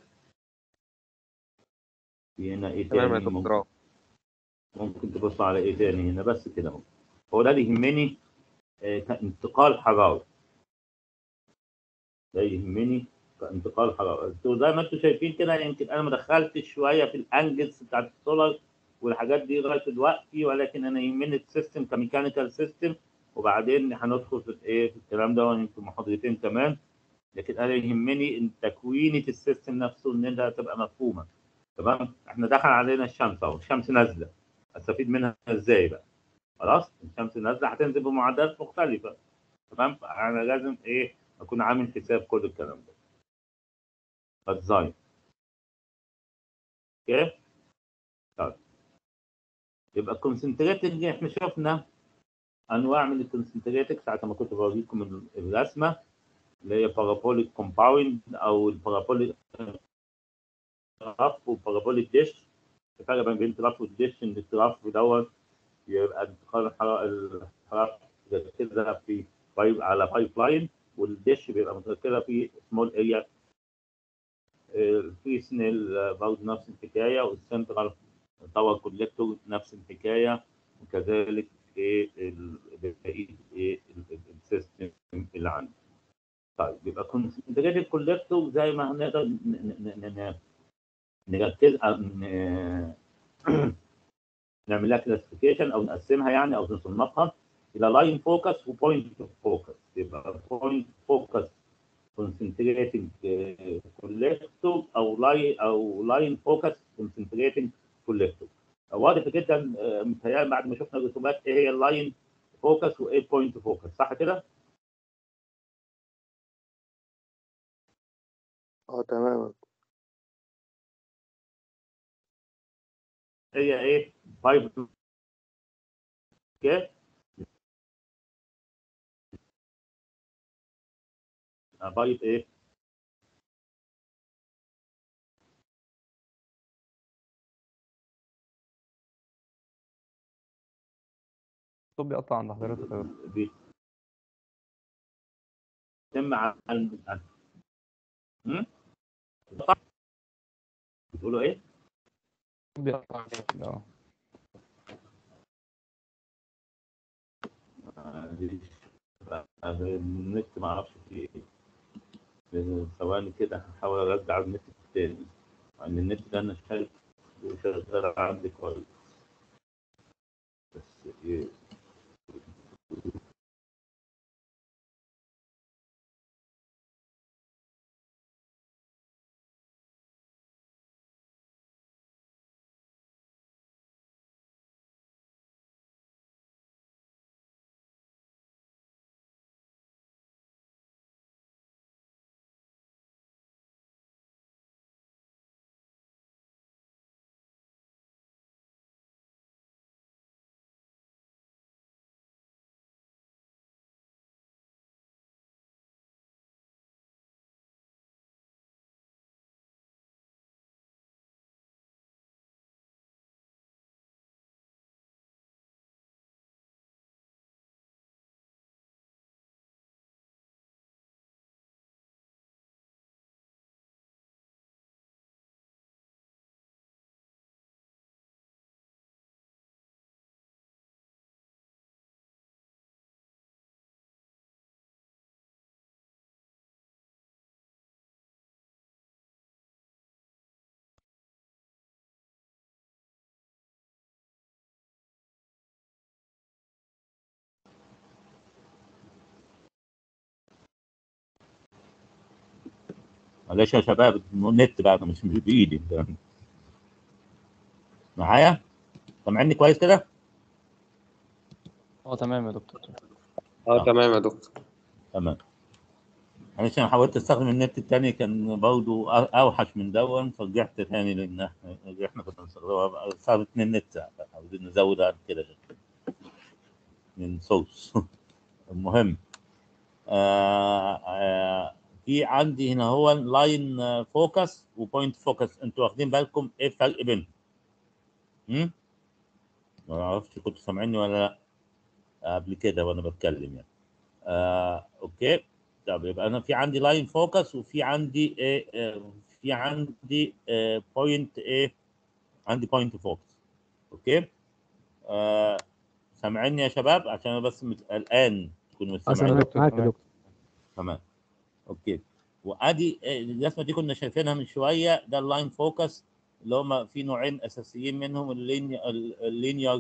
في هنا ايه تمام يا تاني دكتور ممكن, ممكن تبصوا على ايه تاني هنا بس كده اهو هو ده اللي يهمني آه، كانتقال حراري ده يهمني كانتقال حراري انتوا زي ما انتوا شايفين كده يمكن انا ما دخلتش شويه في الانجلز بتاعت السولار والحاجات دي لغايه دلوقتي ولكن انا يهمني السيستم كميكانيكال سيستم وبعدين هندخل في الايه في الكلام ده يمكن محاضرتين كمان لكن انا يهمني ان تكوينه السيستم نفسه ان انها تبقى مفهومه تمام احنا دخل علينا الشمس اهو الشمس نازله استفيد منها ازاي بقى خلاص الشمس نازله هتنزل بمعدلات مختلفه تمام فانا لازم ايه اكون عامل حساب كل الكلام ده الديزاين اوكي طيب يبقى الكونسنتريتنج احنا شفنا انواع من الكونسنتريتنج ساعه ما كنت بوريكم الرسمه اللي هي بارابوليك كومباوند او البارابوليك تراف وبارابوليك ديش الفرق بين التراف والديش ان التراف دوت يبقى انتقال الحراره الحراره متركزه في بايب على بايب لاين والديش بيبقى متركزه في سمول اريا في سنيل برضه نفس الحكايه والسنترال باور كوليكتور نفس الحكايه وكذلك ايه بقيه ايه السيستم اللي عندي طيب يبقى كونسنتريتد كوليكتور زي ما هنقدر ن- ن- ن- ن- نركز ن- نعمل لها كلاسيفيكيشن او نقسمها يعني او نصنفها الى لاين فوكس وبوينت فوكس يبقى بوينت فوكس concentrating كوليكتور او لاين او لاين فوكس concentrating كوليكتور واضح جدا آه، متهيألي بعد ما شفنا الرسومات ايه هي اللاين فوكس وايه البوينت فوكس صح كده؟ اه تمام هي ايه؟ بايب اوكي آه، بايب ايه؟ الصوت بيقطع عند حضرتك يا دكتور. بيتم عن عن هم؟ بتقولوا ايه؟ الصوت بيقطع كده، اه آه، النت ما اعرفش فيه ايه ثواني كده هحاول ارجع النت تاني لان النت ده انا شايف شغال عندي كويس بس ايه معلش يا شباب النت بقى أنا مش بايدي معايا سامعني كويس كده اه تمام يا دكتور اه تمام يا دكتور تمام معلش انا حاولت استخدم النت التاني كان برضه أ- اوحش من دون فرجعت تاني لان احنا احنا كنا بنستخدمها صار اتنين نت عاوزين نزود عن كده من سورس المهم آه آه في عندي هنا هو لاين فوكس وبوينت فوكس انتوا واخدين بالكم ايه الفرق بينهم؟ هم؟ ما اعرفش كنتوا سامعيني ولا لا قبل كده وانا بتكلم يعني آه اوكي طب يبقى انا في عندي لاين فوكس وفي عندي ايه آه، في عندي بوينت ايه عندي بوينت فوكس اوكي آه سامعيني يا شباب عشان انا بس مت- قلقان تكونوا مش أصلا سامعين أنا معاك يا دكتور تمام اوكي وادي آه، الرسمه دي كنا شايفينها من شويه ده اللاين فوكس اللي هم في نوعين اساسيين منهم اللينير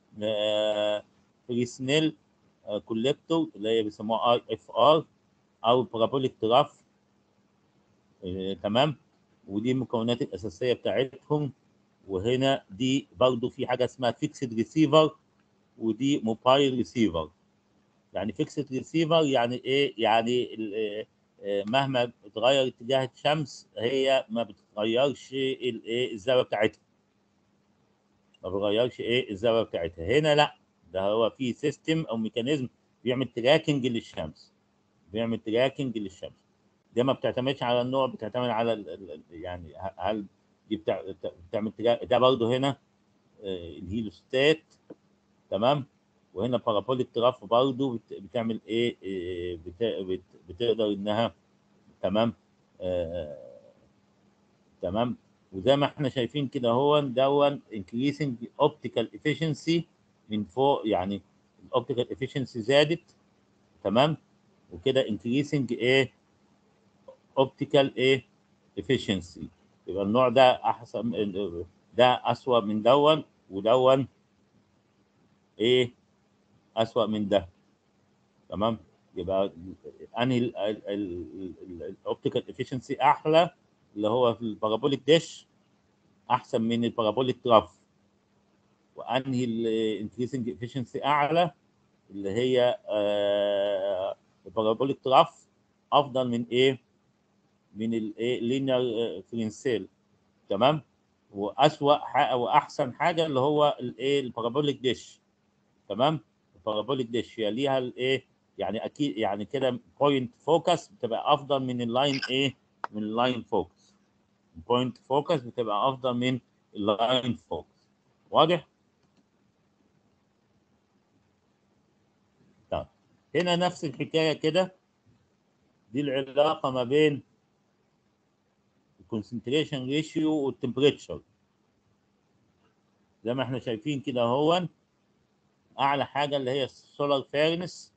فريسنيل كوليكتور اللي هي بيسموها اي اف ار او بارابوليك تراف آه، تمام ودي المكونات الاساسيه بتاعتهم وهنا دي برضو في حاجه اسمها فيكسد ريسيفر ودي موبايل ريسيفر يعني فيكسد ريسيفر يعني ايه يعني ال- آه، آه، مهما اتغير اتجاه الشمس هي ما بتغيرش الايه الزاويه بتاعتها ما بتغيرش ايه الزاويه بتاعتها هنا لا ده هو في سيستم او ميكانيزم بيعمل تراكنج للشمس بيعمل تراكنج للشمس ده ما بتعتمدش على النوع بتعتمد على ال ال ال- يعني ه- هل دي بتاع بتعمل ترا- ده برضه هنا آه، الهيلوستات تمام وهنا بارابوليك تراف برضه بت- بتعمل ايه آه، بت- بت- بتقدر انها تمام آه، تمام وزي ما احنا شايفين كده هو دون increasing optical efficiency من فوق يعني الاوبتيكال efficiency زادت تمام وكده increasing ايه optical ايه efficiency يبقى النوع ده احسن ده اسوأ من دون ودون ايه اسوأ من ده تمام يبقى انهي الاوبتيكال efficiency احلى اللي هو في البارابوليك ديش احسن من البارابوليك تراف وانهي الانكريسنج efficiency اعلى اللي هي آه، البارابوليك تراف افضل من ايه من الايه لينير فرنسيل تمام واسوأ حاجه واحسن حاجه اللي هو الايه البارابوليك ديش تمام البارابوليك ديش يليها الايه يعني اكيد يعني كده بوينت فوكس بتبقى افضل من اللاين ايه من اللاين فوكس بوينت فوكس بتبقى افضل من اللاين فوكس واضح طيب هنا نفس الحكايه كده دي العلاقه ما بين الكونسنتريشن ريشيو والتمبريتشر زي ما احنا شايفين كده هو اعلى حاجه اللي هي السولار فيرنس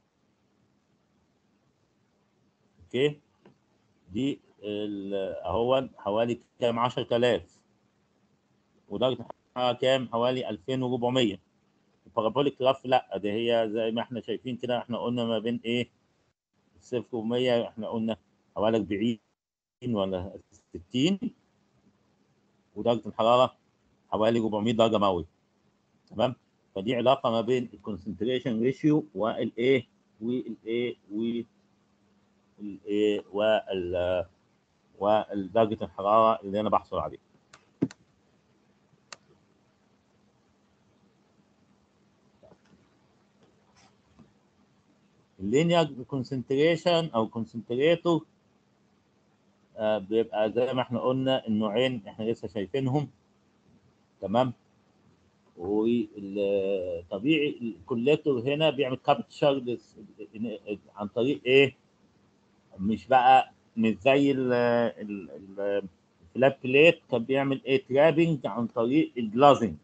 اوكي دي ال- اهو حوالي كام 10000 ودرجه الحراره كام حوالي 2400 البارابوليك جراف لا ده هي زي ما احنا شايفين كده احنا قلنا ما بين ايه صفر و100 احنا قلنا حوالي 40 ولا 60 ودرجه الحراره حوالي 400 درجه مئويه تمام فدي علاقه ما بين الكونسنتريشن ريشيو والايه والايه والايه وال ودرجه الحراره اللي انا بحصل عليها اللينير كونسنتريشن او كونسنتريتور بيبقى زي ما احنا قلنا النوعين احنا لسه شايفينهم تمام وطبيعي الكوليكتور هنا بيعمل كابتشر عن طريق ايه مش بقى مش زي ال- ال- ال- الفلات بليت كان بيعمل ايه ترابنج عن طريق الجلازنج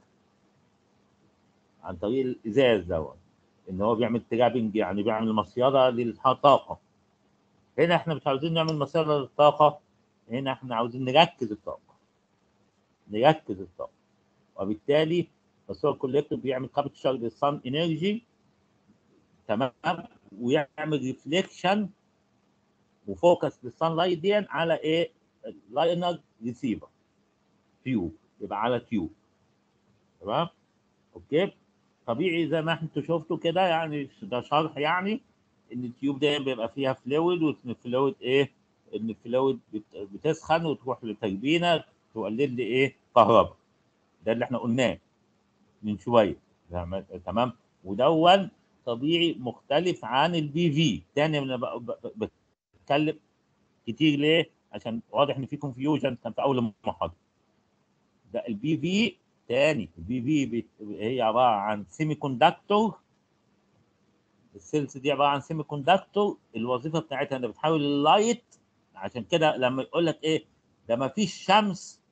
عن طريق الازاز دوت ان هو بيعمل ترابنج يعني بيعمل مصيده للطاقه هنا احنا مش عاوزين نعمل مصيده للطاقه هنا احنا عاوزين نركز الطاقه نركز الطاقه وبالتالي السولار كوليكتور بيعمل كابتشر للصن انرجي تمام ويعمل ريفليكشن وفوكس للصن لايت دي على ايه لاينر ريسيفر تيوب يبقى على تيوب تمام اوكي طبيعي زي ما انتوا شفتوا كده يعني ده شرح يعني ان التيوب ده بيبقى فيها فلويد وان الفلويد ايه ان الفلويد بت- بتسخن وتروح لتربينه تولد لي ايه كهرباء ده اللي احنا قلناه من شويه تمام- تمام ودون طبيعي مختلف عن البي في تاني انا ب- ب- بتكلم كتير ليه عشان واضح ان في كونفيوجن كان في اول المحاضره ده البي في تاني البي في بت- هي عباره عن سيمي كوندكتور السيلز دي عباره عن سيمي كوندكتور الوظيفه بتاعتها انها بتحول اللايت عشان كده لما يقول لك ايه ده ما فيش شمس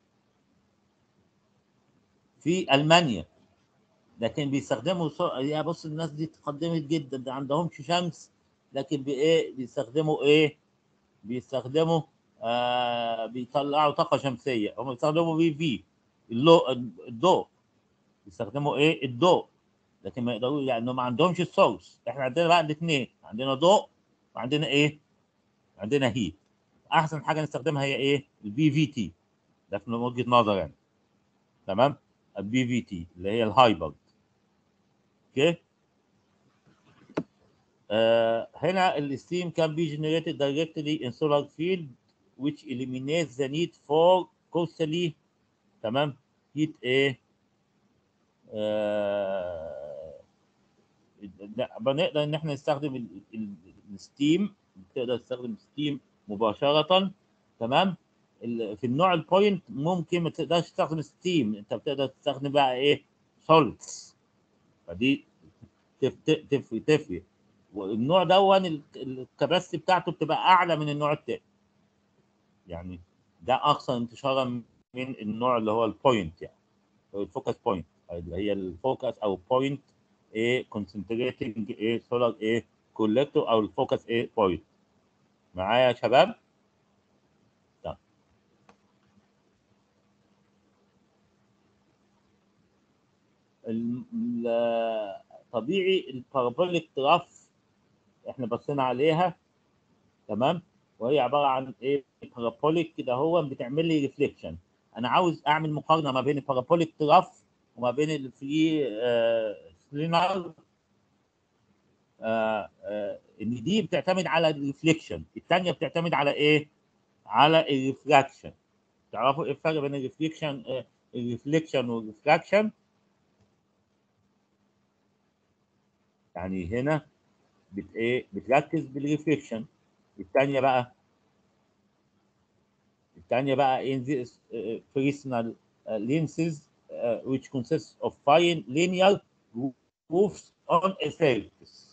في المانيا لكن بيستخدموا صو... يا بص الناس دي تقدمت جدا ده عندهمش شمس لكن بايه بيستخدموا ايه بيستخدموا آه بيطلعوا طاقه شمسيه هم بيستخدموا في في اللو... الضوء بيستخدموا ايه الضوء لكن ما يقدروا يعني ما عندهمش السورس احنا عندنا بقى الاثنين عندنا ضوء وعندنا ايه عندنا هيت احسن حاجه نستخدمها هي ايه البي في تي ده من وجهه نظر يعني تمام البي في تي اللي هي الهايبرد اوكي آه هنا الستيم can be generated directly in solar field which eliminates the need for costly تمام heat ايه آه لا، بنقدر ان احنا نستخدم ال- ال- الستيم تقدر تستخدم ستيم مباشره تمام ال- في النوع البوينت ممكن ما تقدرش تستخدم ستيم انت بتقدر تستخدم بقى ايه سولتس فدي تف- تف- تفرق تفرق والنوع دون ال- الكباسيتي بتاعته بتبقى اعلى من النوع التاني يعني ده اكثر انتشارا من النوع اللي هو البوينت يعني أو الفوكس بوينت اللي هي الفوكس او بوينت ايه كونسنتريتنج ايه سولار ايه كولكتور او الفوكس ايه بوينت معايا يا شباب طيب. الم- ال- طبيعي البارابوليك جراف احنا بصينا عليها تمام وهي عباره عن ايه بارابوليك كده هو بتعمل لي ريفليكشن انا عاوز اعمل مقارنه ما بين البارابوليك جراف وما بين الفري آه سلينر آه آه ان دي بتعتمد على الريفليكشن الثانيه بتعتمد على ايه على الريفراكشن تعرفوا ايه الفرق بين الريفليكشن آه الريفليكشن والريفراكشن يعني هنا بت ايه بتركز بالريفليكشن الثانيه بقى الثانيه بقى in this uh, personal uh, lenses uh, which consists of fine linear grooves on a surface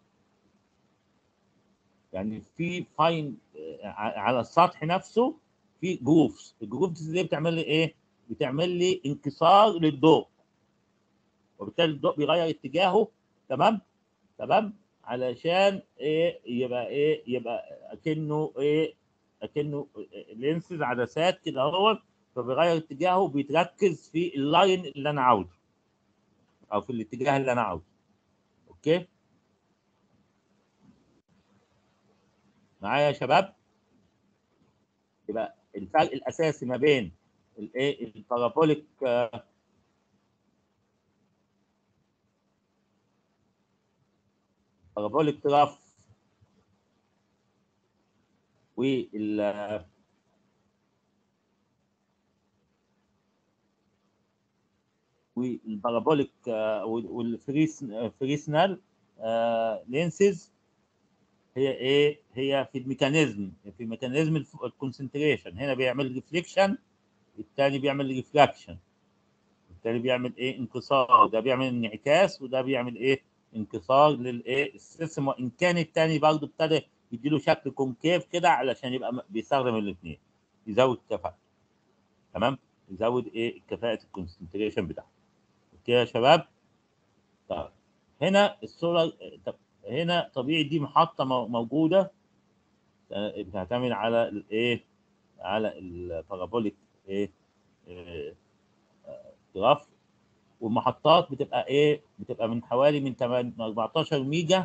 يعني في فاين على السطح نفسه في جروفز الجروفز دي بتعمل لي ايه بتعمل لي انكسار للضوء وبالتالي الضوء بيغير اتجاهه تمام تمام علشان ايه يبقى ايه يبقى اكنه ايه اكنه لينسز عدسات كده اهو فبيغير اتجاهه بيتركز في اللاين اللي انا عاوزه او في الاتجاه اللي انا عاوزه اوكي معايا يا شباب يبقى الفرق الاساسي ما بين الايه البارابوليك آه، بارابوليك جراف وال والبارابوليك والفريسنال لينسز هي ايه هي في الميكانيزم في ميكانيزم الكونسنتريشن هنا بيعمل ريفليكشن الثاني بيعمل ريفراكشن الثاني بيعمل ايه انكسار ده بيعمل انعكاس وده بيعمل ايه انكسار للايه السيستم وان كان الثاني برضه ابتدى يديله شكل كونكيف كده علشان يبقى م- بيستخدم الاثنين يزود كفاءة تمام يزود ايه كفاءة الكونسنتريشن بتاعته اوكي يا شباب طيب هنا الصورة طب هنا طبيعي دي محطة مو- موجودة آه، بتعتمد على الايه على البارابوليك ايه آه، آه، جراف والمحطات بتبقى ايه بتبقى من حوالي من 8 14 ميجا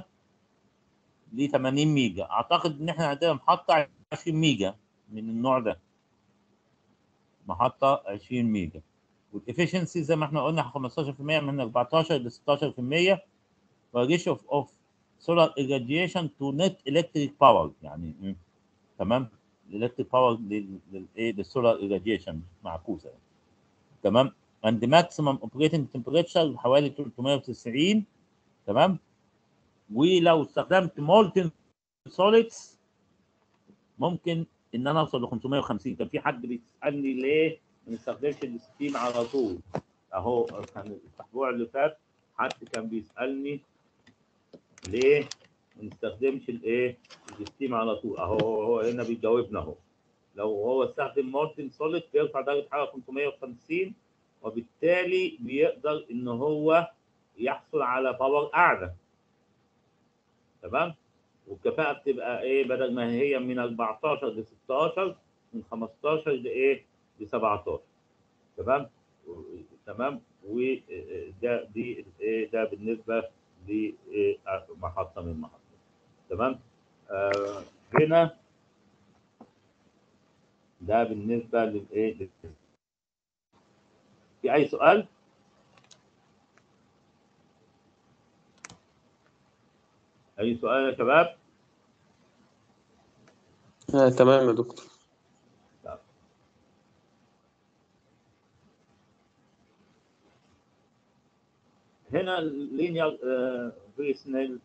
ل 80 ميجا اعتقد ان احنا عندنا محطه 20 ميجا من النوع ده محطه 20 ميجا والافشنسي زي ما احنا قلنا 15% من 14 ل 16% والريشيو اوف اوف سولار irradiation تو نت الكتريك باور يعني م، تمام الالكتريك باور للايه للسولار irradiation معكوسه يعني. تمام and the maximum operating temperature حوالي 390 تمام ولو استخدمت molten solids ممكن ان انا اوصل ل 550 كان في حد بيسالني ليه ما نستخدمش الستيم على طول اهو كان الاسبوع اللي فات حد كان بيسالني ليه ما نستخدمش الايه الستيم على طول اهو هو هنا بيجاوبنا اهو لو هو استخدم مولتن سوليد بيرفع درجه حراره 550 وبالتالي بيقدر ان هو يحصل على باور اعلى تمام والكفاءه بتبقى ايه بدل ما هي من 14 ل 16 من 15 لايه ل 17 تمام و- تمام وده دي ايه ده بالنسبه لمحطه من المحطات تمام آه هنا ده بالنسبه للايه لل- في اي سؤال اي سؤال يا شباب آه تمام يا دكتور هنا اللينير فيسنل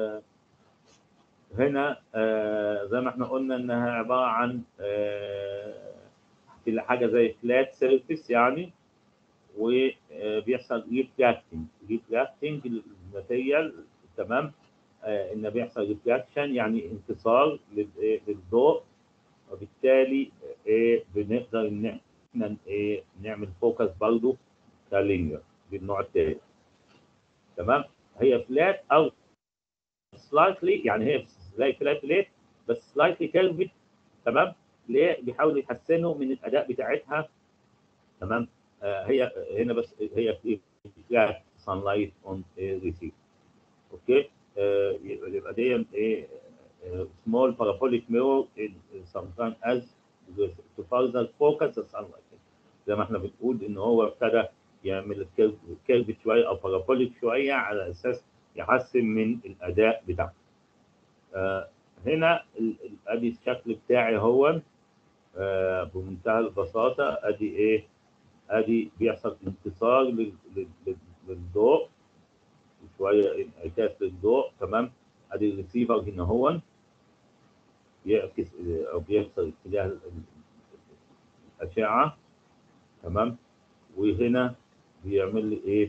هنا آه، زي ما احنا قلنا انها عباره عن آه، كل حاجه زي فلات سيرفيس يعني وبيحصل ريفلاكتنج ريفلاكتنج للماتيريال تمام آه، ان بيحصل ريفلاكشن يعني انكسار لل- للضوء وبالتالي آه، بنقدر ان احنا آه، نعمل فوكس برضه كلينير بالنوع الثالث تمام هي فلات او سلايتلي يعني هي زي فلات بليت بس سلايتلي كيرفد تمام ليه بيحاولوا يحسنوا من الاداء بتاعتها تمام آه هي هنا بس هي في فلات سان لايت اون ريسيف اوكي آه يبقى دي ايه سمول بارابوليك ميرور sometimes as to further focus the sunlight زي ما احنا بنقول ان هو ابتدى يعمل كيرف شويه او بارابوليك شويه على اساس يحسن من الاداء بتاعه. آه هنا ال- ال- ادي الشكل بتاعي هو آه بمنتهى البساطه ادي ايه؟ ادي بيحصل انكسار لل- لل- لل- للضوء شويه انعكاس للضوء تمام؟ ادي الريسيفر هنا هو بيعكس آه، او بيكسر اتجاه ال- ال- الاشعه تمام؟ وهنا بيعمل لي ايه؟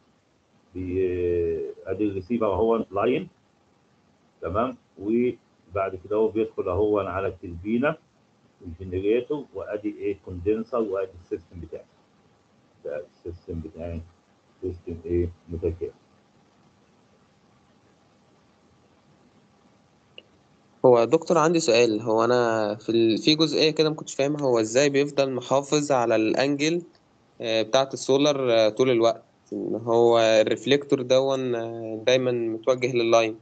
بي- ادي الريسيفر اهو لاين تمام وبعد كده هو بيدخل اهو على التلبينه الجنريتور وادي ايه كوندنسر وادي السيستم بتاعي ده السيستم بتاعي سيستم ايه متكامل هو يا دكتور عندي سؤال هو انا في ال... في جزئيه كده ما كنتش فاهمها هو ازاي بيفضل محافظ على الانجل آه، بتاعه السولار آه، طول الوقت ان هو الريفليكتور دون آه، دايما متوجه لللاين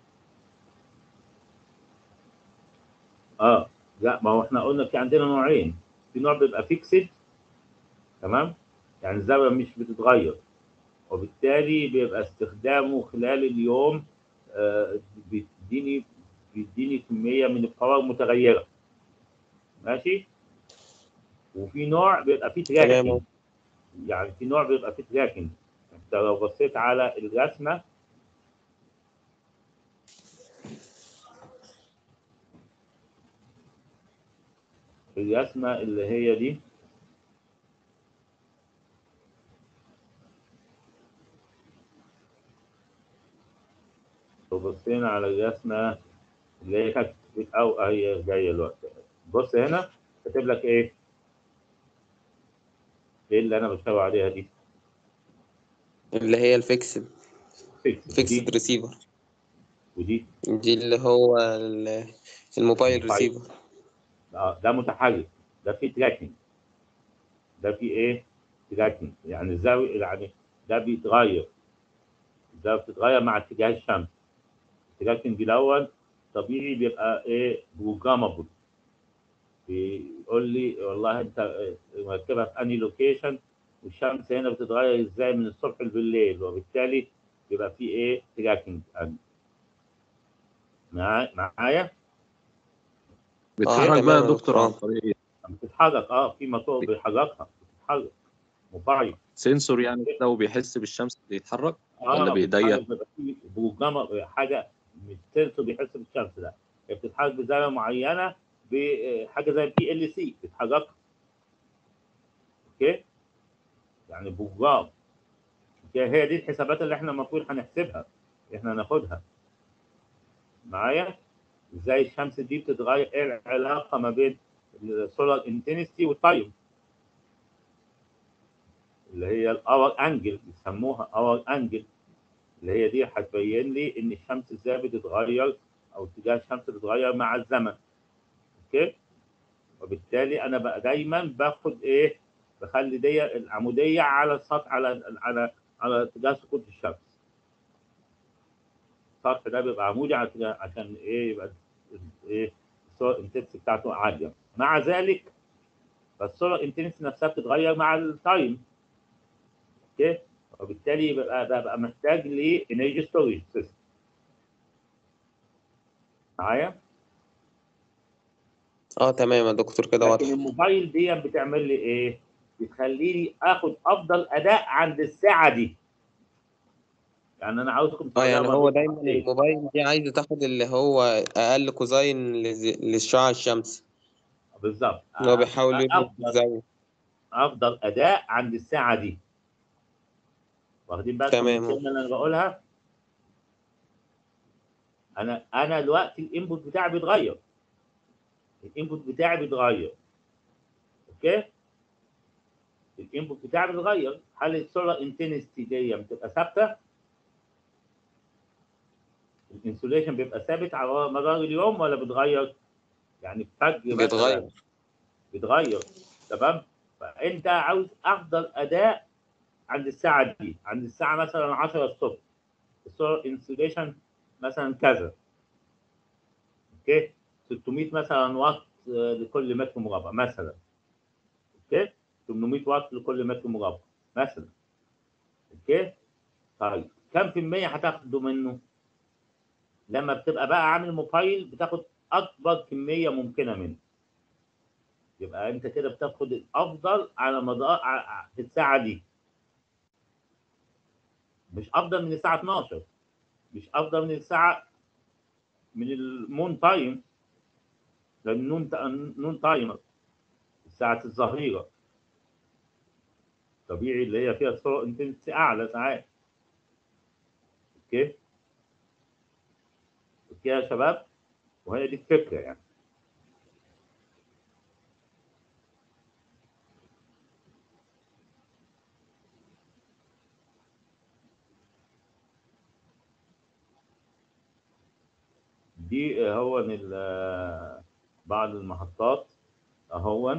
اه لا ما هو احنا قلنا في عندنا نوعين في نوع بيبقى فيكسد تمام يعني الزاويه مش بتتغير وبالتالي بيبقى استخدامه خلال اليوم آه بيديني بيديني كميه من الباور متغيره ماشي وفي نوع بيبقى فيه تمام تراكنج يعني في نوع بيبقى فيه تراكنج انت لو بصيت على الرسمه الرسمه اللي هي دي لو بصينا على الرسمه اللي هي كانت او هي جايه دلوقتي بص هنا كاتب لك ايه؟ ايه اللي انا بشاور عليها دي؟ اللي هي الفيكسد فيكس فيكسد ودي ريسيفر ودي دي اللي هو ال- الموبايل الموبايل. ريسيفر اه ده متحرك ده فيه تراكنج ده فيه ايه؟ تراكنج يعني الزاويه يعني ده بيتغير الزاويه بتتغير مع اتجاه الشمس التراكنج الاول طبيعي بيبقى ايه بروجرامبل يقول لي والله انت آه، مركبها في انهي لوكيشن والشمس هنا بتتغير ازاي من الصبح بالليل وبالتالي يبقى في ايه تراكنج معايا بيتحرك بقى تمام يا يا دكتور دكتور. عن طريق ايه؟ بتتحرك اه في موتور بيحركها بتتحرك موبايل سنسور يعني كده وبيحس بالشمس بيتحرك اه ولا بإيديا؟ بتتحرك بيبقى في بروجرام حاجه مش سنسور بيحس بالشمس لا هي بتتحرك بزاويه معينه بحاجه زي البي ال سي بتحركها اوكي يعني بروجرام اوكي هي دي الحسابات اللي احنا المفروض هنحسبها احنا هناخدها معايا ازاي الشمس دي بتتغير ايه العلاقه ما بين السولار انتنسيتي والتايم اللي هي الاور انجل بيسموها اور انجل اللي هي دي هتبين لي ان الشمس ازاي بتتغير او اتجاه الشمس بيتغير مع الزمن اوكي وبالتالي انا بقى دايما باخد ايه بخلي دي العموديه على السطح على على على اتجاه سقوط الشمس السطح ده بيبقى عمودي على اتجاه- عشان ايه يبقى ال- ايه السولار انتنسيتي بتاعته عاليه مع ذلك فالسولار انتنسيتي نفسها بتتغير مع التايم اوكي وبالتالي يبقى ببقى محتاج لانرجي ستورج سيستم معايا اه تمام يا دكتور كده لكن واضح الموبايل دي بتعمل لي ايه؟ بتخليني اخد افضل اداء عند الساعه دي يعني انا عاوزكم اه يعني تتخيلوا هو برضه دايما إيه؟ الموبايل دي عايزة تاخد اللي هو أقل كوزاين لز- للشعاع الشمسي بالظبط اللي هو بيحاول يظبط افضل الزاوية افضل اداء عند الساعه دي واخدين بالكم من تمام. الكلمه اللي انا بقولها انا انا دلوقتي الانبوت بتاعي بيتغير الانبوت بتاعي بيتغير اوكي الانبوت بتاعي بيتغير هل السولار انتنستي دي بتبقى ثابته الانسوليشن بيبقى ثابت على مدار اليوم ولا بيتغير يعني فجر مثلاً بيتغير بيتغير تمام فانت عاوز افضل اداء عند الساعه دي عند الساعه مثلا 10 الصبح السولار انسوليشن مثلا كذا اوكي 600 مثلا واط آه، لكل متر مربع مثلا اوكي 800 واط لكل متر مربع مثلا اوكي طيب كم في المية هتاخده منه؟ لما بتبقى بقى عامل موبايل بتاخد اكبر كميه ممكنه منه يبقى انت كده بتاخد الافضل على مدار ع- ع- في الساعه دي مش افضل من الساعه 12 مش افضل من الساعه من المون تايم لان النون تا- نون تايمر ساعه الظهيره طبيعي اللي هي فيها السرعه انتنسي اعلى ساعات اوكي اوكي يا شباب وهي دي الفكره يعني دي هو ال- بعض المحطات اهو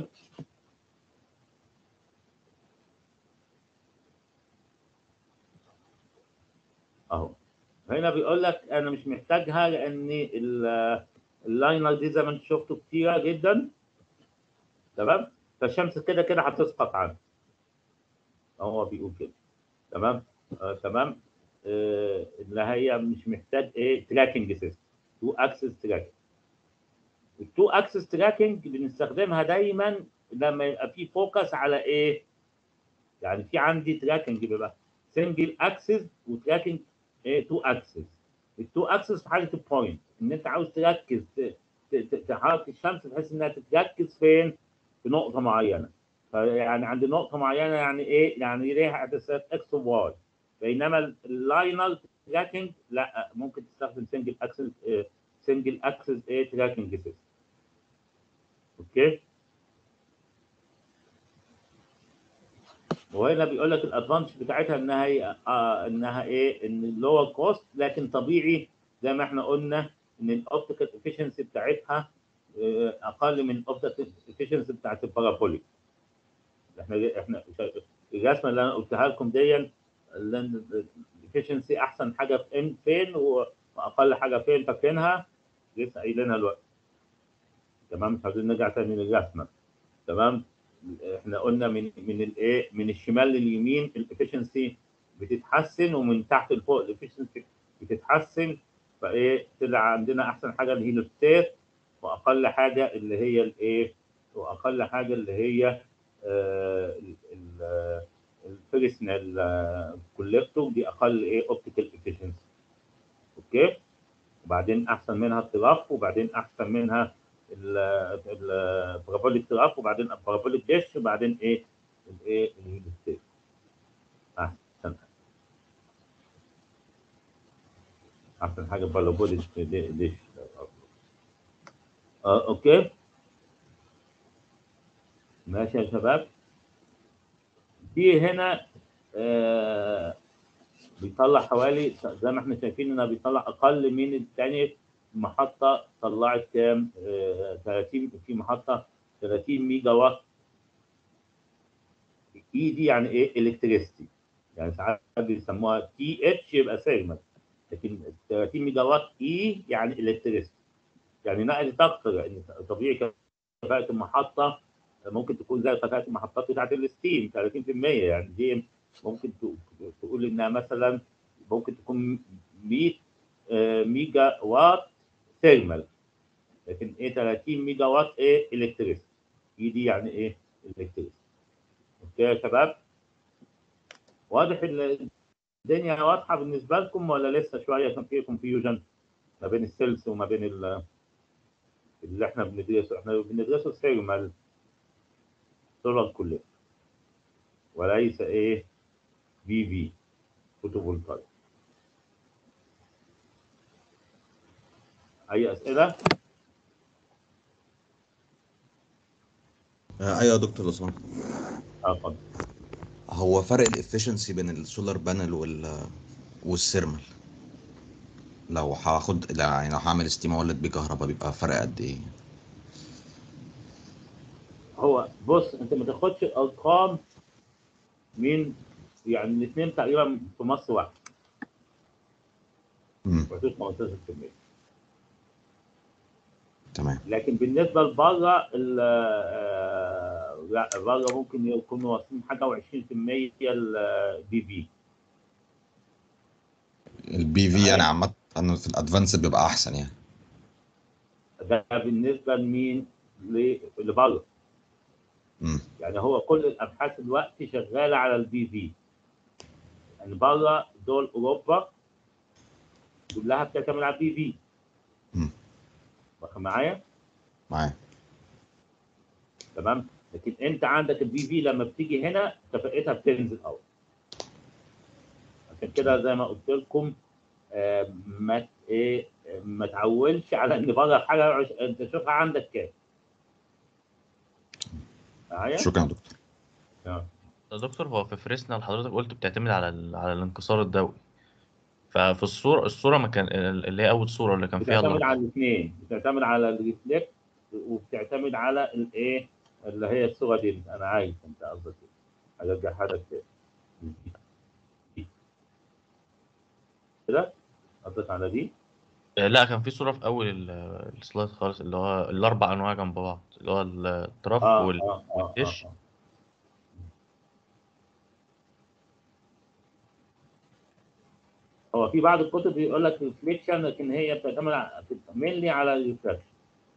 اهو هنا بيقول لك انا مش محتاجها لان ال- اللاينر دي زي ما انت شفتوا كتيره جدا تمام فالشمس كده كده هتسقط عنه هو بيقول كده تمام آه تمام آه اللي هي مش محتاج ايه تراكنج سيستم تو اكسس تراكنج التو اكسس تراكنج بنستخدمها دايما لما يبقى في فوكس على ايه يعني في عندي تراكنج بيبقى سنجل اكسس وتراكنج ايه تو اكسس التو اكسس في حاله البوينت ان انت عاوز تركز ت- ت- ت- تحرك الشمس بحيث انها تتركز فين في نقطه معينه فيعني عند نقطه معينه يعني ايه يعني ليها عدسات اكس وواي بينما اللاينر تراكنج لا ممكن تستخدم سنجل اكسس سنجل اكسس ايه تراكنج سيستم اوكي وهنا بيقول لك الادفانتج بتاعتها انها هي آه انها ايه ان اللور كوست لكن طبيعي زي ما احنا قلنا ان الاوبتيكال افشنسي بتاعتها آه، اقل من الاوبتيكال افشنسي بتاعت البارابوليك احنا احنا الرسمه اللي انا قلتها لكم دي الافشنسي احسن حاجه فين فين واقل حاجه فين فاكرينها لسه قايلينها دلوقتي تمام مش عايزين نرجع تاني للرسمه تمام احنا قلنا من من الايه من الشمال لليمين الافشنسي بتتحسن ومن تحت لفوق الافشنسي بتتحسن فايه طلع عندنا احسن حاجه الهيلوستيت واقل حاجه اللي هي الايه واقل حاجه اللي هي الفيرسنال كوليكتور دي اقل ايه اوبتيكال افشنسي اوكي وبعدين احسن منها التراف وبعدين احسن منها البارابوليك تراف وبعدين البارابوليك ديش وبعدين ايه الايه الهيلوستيت احسن حاجه احسن حاجه بارابوليك ديش آه، اوكي ماشي يا شباب في هنا آه بيطلع حوالي زي ما احنا شايفين انها بيطلع اقل من الثانيه محطه طلعت كام آه 30 في محطه 30 ميجا وات اي دي يعني ايه الكتريستي يعني ساعات بيسموها تي اتش يبقى سيجمنت لكن 30 ميجا وات اي يعني الكتريستي يعني نقلت اكتر يعني طبيعي كفاءه المحطه ممكن تكون زي كفاءه المحطات بتاعت الستيم 30% يعني دي ممكن تقول انها مثلا ممكن تكون 100 ميجا وات ثيرمال لكن ايه 30 ميجا وات ايه الكتريستي اي دي يعني ايه الكتريستي اوكي يا شباب واضح الدنيا واضحه بالنسبه لكم ولا لسه شويه كان في كونفيوجن ما بين السيلز وما بين اللي احنا بندرسه احنا بندرسه ثيرمال سولار كلها وليس ايه في في فوتوفولتايك اي اسئله آه، ايوه يا دكتور لو سمحت اه اتفضل هو فرق الافشنسي بين السولار بانل وال والثيرمال لو هاخد لا، يعني لو هعمل ستيم اولد بكهرباء بيبقى فرق قد ايه هو بص انت ما تاخدش ارقام من يعني الاثنين تقريبا في مصر واحد مم. ما فيش 15% تمام لكن بالنسبه لبره ال- آه، لا بره ممكن يكونوا واصلين حاجه و20% البي في البي في يعني عامة انا في الادفانس بيبقى احسن يعني ده بالنسبه لمين؟ ل- لبره مم. يعني هو كل الابحاث دلوقتي شغاله على البي في يعني بره دول اوروبا كلها بتعتمد على البي في مم. واخد معايا؟ معايا تمام لكن انت عندك البي في لما بتيجي هنا كفاءتها بتنزل قوي عشان كده زي ما قلت لكم آه، ما ت- ايه آه، ما تعولش على ان بره حاجه عش- انت شوفها عندك كام معايا؟ شكرا يا دكتور آه. يا دكتور هو في فريسنا اللي حضرتك قلت بتعتمد على ال... على الانكسار الضوئي ففي الصورة الصورة ما كان اللي هي أول صورة اللي كان فيها بتعتمد الأربعة على الاثنين بتعتمد على الريفلكت وبتعتمد على الايه اللي هي الصوره دي انا عايز انت قصدك ايه ارجعها لك تاني. كده قصدك على دي آه، لا كان في صورة في أول ال- السلايد خالص اللي هو الأربع أنواع جنب بعض اللي هو التراف اه وال... اه اه والدش اه هو في بعض الكتب بيقول لك ريفليكشن لكن هي بتعتمد مينلي على الريفلكشن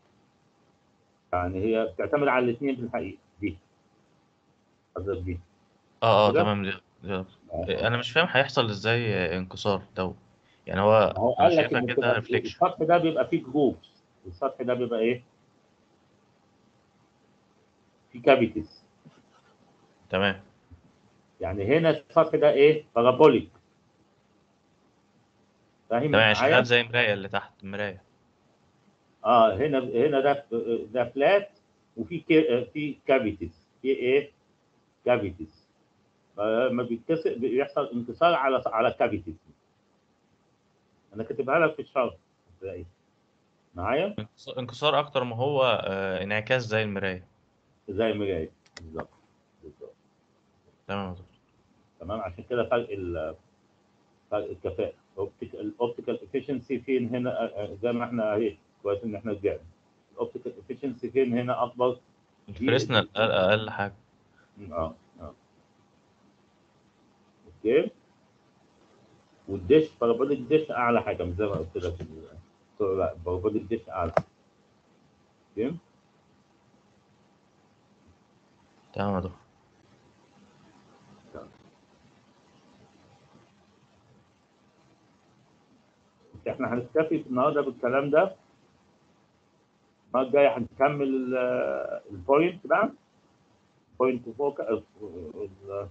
يعني هي بتعتمد على الاثنين في الحقيقه دي قصدك دي اه اه كده؟ تمام دي دي- آه. أنا مش فاهم هيحصل إزاي آه، انكسار ده يعني هو هو أنا قال لك شايفها ان كده بتبقى ريفليكشن السطح ده بيبقى فيه جروبس والسطح ده بيبقى ايه؟ في كافيتيز تمام يعني هنا السطح ده ايه؟ بارابوليك فاهم تمام يعني معايا؟ شغال زي مراية اللي تحت مراية اه هنا هنا ده ده فلات وفي كي- في كافيتيز في ايه؟ كافيتيز فلما بيتكسر بيحصل انكسار على على الكافيتيز انا كاتبها لك في الشرح هتلاقي. معايا؟ انكسار- انكسار أكتر ما هو آه، انعكاس زي المراية زي المرايه بالظبط بالظبط تمام يا دكتور تمام عشان كده فرق ال فرق الكفاءه الاوبتيكال افشنسي فين هنا آه، آه، زي ما احنا اهي كويس ان احنا رجعنا الاوبتيكال افشنسي فين هنا اكبر الفريسنال اقل اقل حاجه اه اه اوكي والدش بارابوليك ديش اعلى حاجه مش زي ما قلت لك ال- لا بارابوليك ديش اعلى اوكي تمام يا دكتور احنا هنكتفي في النهارده بالكلام ده المره الجايه هنكمل ال- البوينت بقى بوينت فوق ال-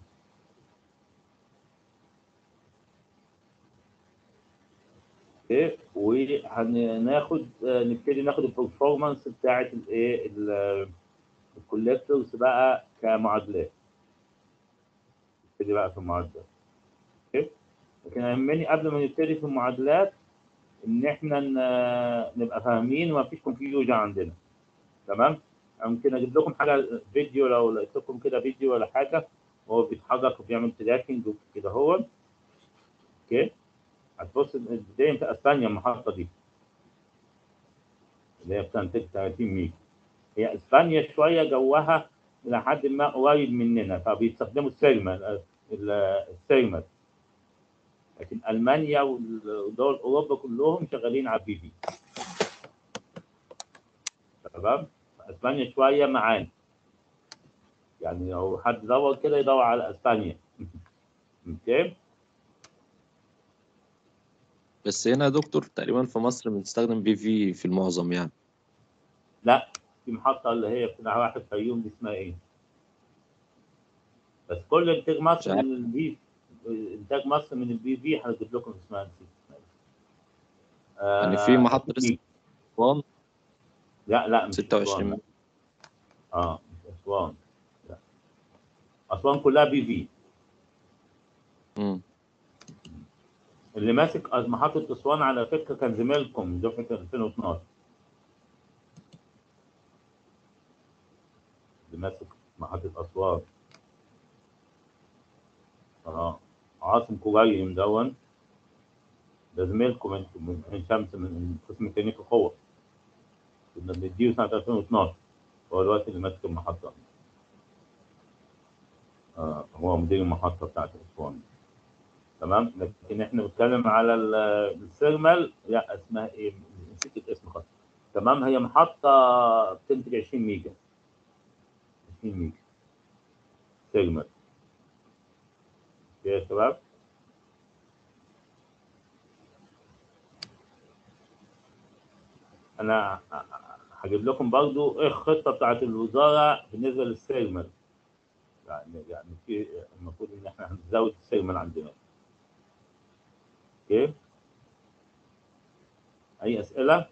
اوكي وهناخد نبتدي ناخد البرفورمانس بتاعت الايه الكوليكتورز بقى كمعادلات نبتدي بقى في المعادلات اوكي لكن يهمني قبل ما نبتدي في المعادلات ان احنا ن- نبقى فاهمين وما فيش كونفيوجن عندنا تمام ممكن اجيب لكم حاجه فيديو لو لقيت لكم كده فيديو ولا حاجه وهو بيتحرك وبيعمل تراكنج كده هو اوكي هتبص البدايه بتاع اسبانيا المحطه دي اللي هي بتنتج 30 ميجا هي اسبانيا شويه جوها الى حد ما قريب مننا فبيستخدموا السيرمال السيرمال لكن المانيا ودول اوروبا كلهم شغالين على البي في تمام اسبانيا شويه معانا يعني لو حد دور كده يدور على اسبانيا اوكي بس هنا يا دكتور تقريبا في مصر بنستخدم بي في في المعظم يعني لا في محطه اللي هي في نواحي الفيوم دي اسمها ايه بس كل انتاج مصر مش من البي انتاج مصر من البي في هنجيب لكم اسمها نسيت اسمها إيه. يعني في محطة أسوان. أسوان لا لا مش 26 أسوان، لا. اه مش اسوان لا اسوان كلها بي في مم. اللي ماسك محطة أسوان على فكرة كان زميلكم دفعة 2012 اللي ماسك محطة أسوان اه عاصم كوبايم دون ده زميلكم انتم من عين شمس من قسم ميكانيكا قوة كنا بنديه سنة 2012 هو دلوقتي اللي ماسك المحطة آه هو مدير المحطة بتاعت أسوان تمام لكن احنا بنتكلم على ال- الثيرمال لا اسمها ايه نسيت الاسم خالص تمام هي محطة بتنتج 20 ميجا 20 ميجا ثيرمال يا شباب انا هجيب لكم برضو ايه الخطة بتاعت الوزارة بالنسبة للثيرمال يعني يعني في المفروض ان احنا هنزود الثيرمال عندنا اوكي اي اسئله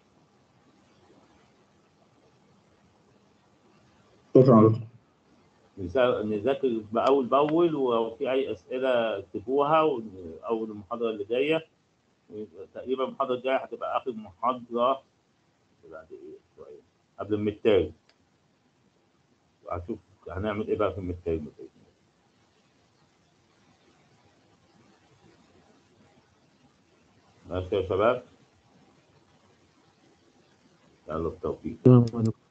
شكرا يا دكتور نسا- نذاكر باول باول ولو في اي اسئله اكتبوها ون- اول المحاضره اللي جايه تقريبا المحاضره الجايه هتبقى اخر محاضره بعد ايه شويه قبل المتاج هشوف هنعمل ايه بقى في المتاج بإذن الله. ماشي يا شباب يلا بالتوفيق تمام يا دكتور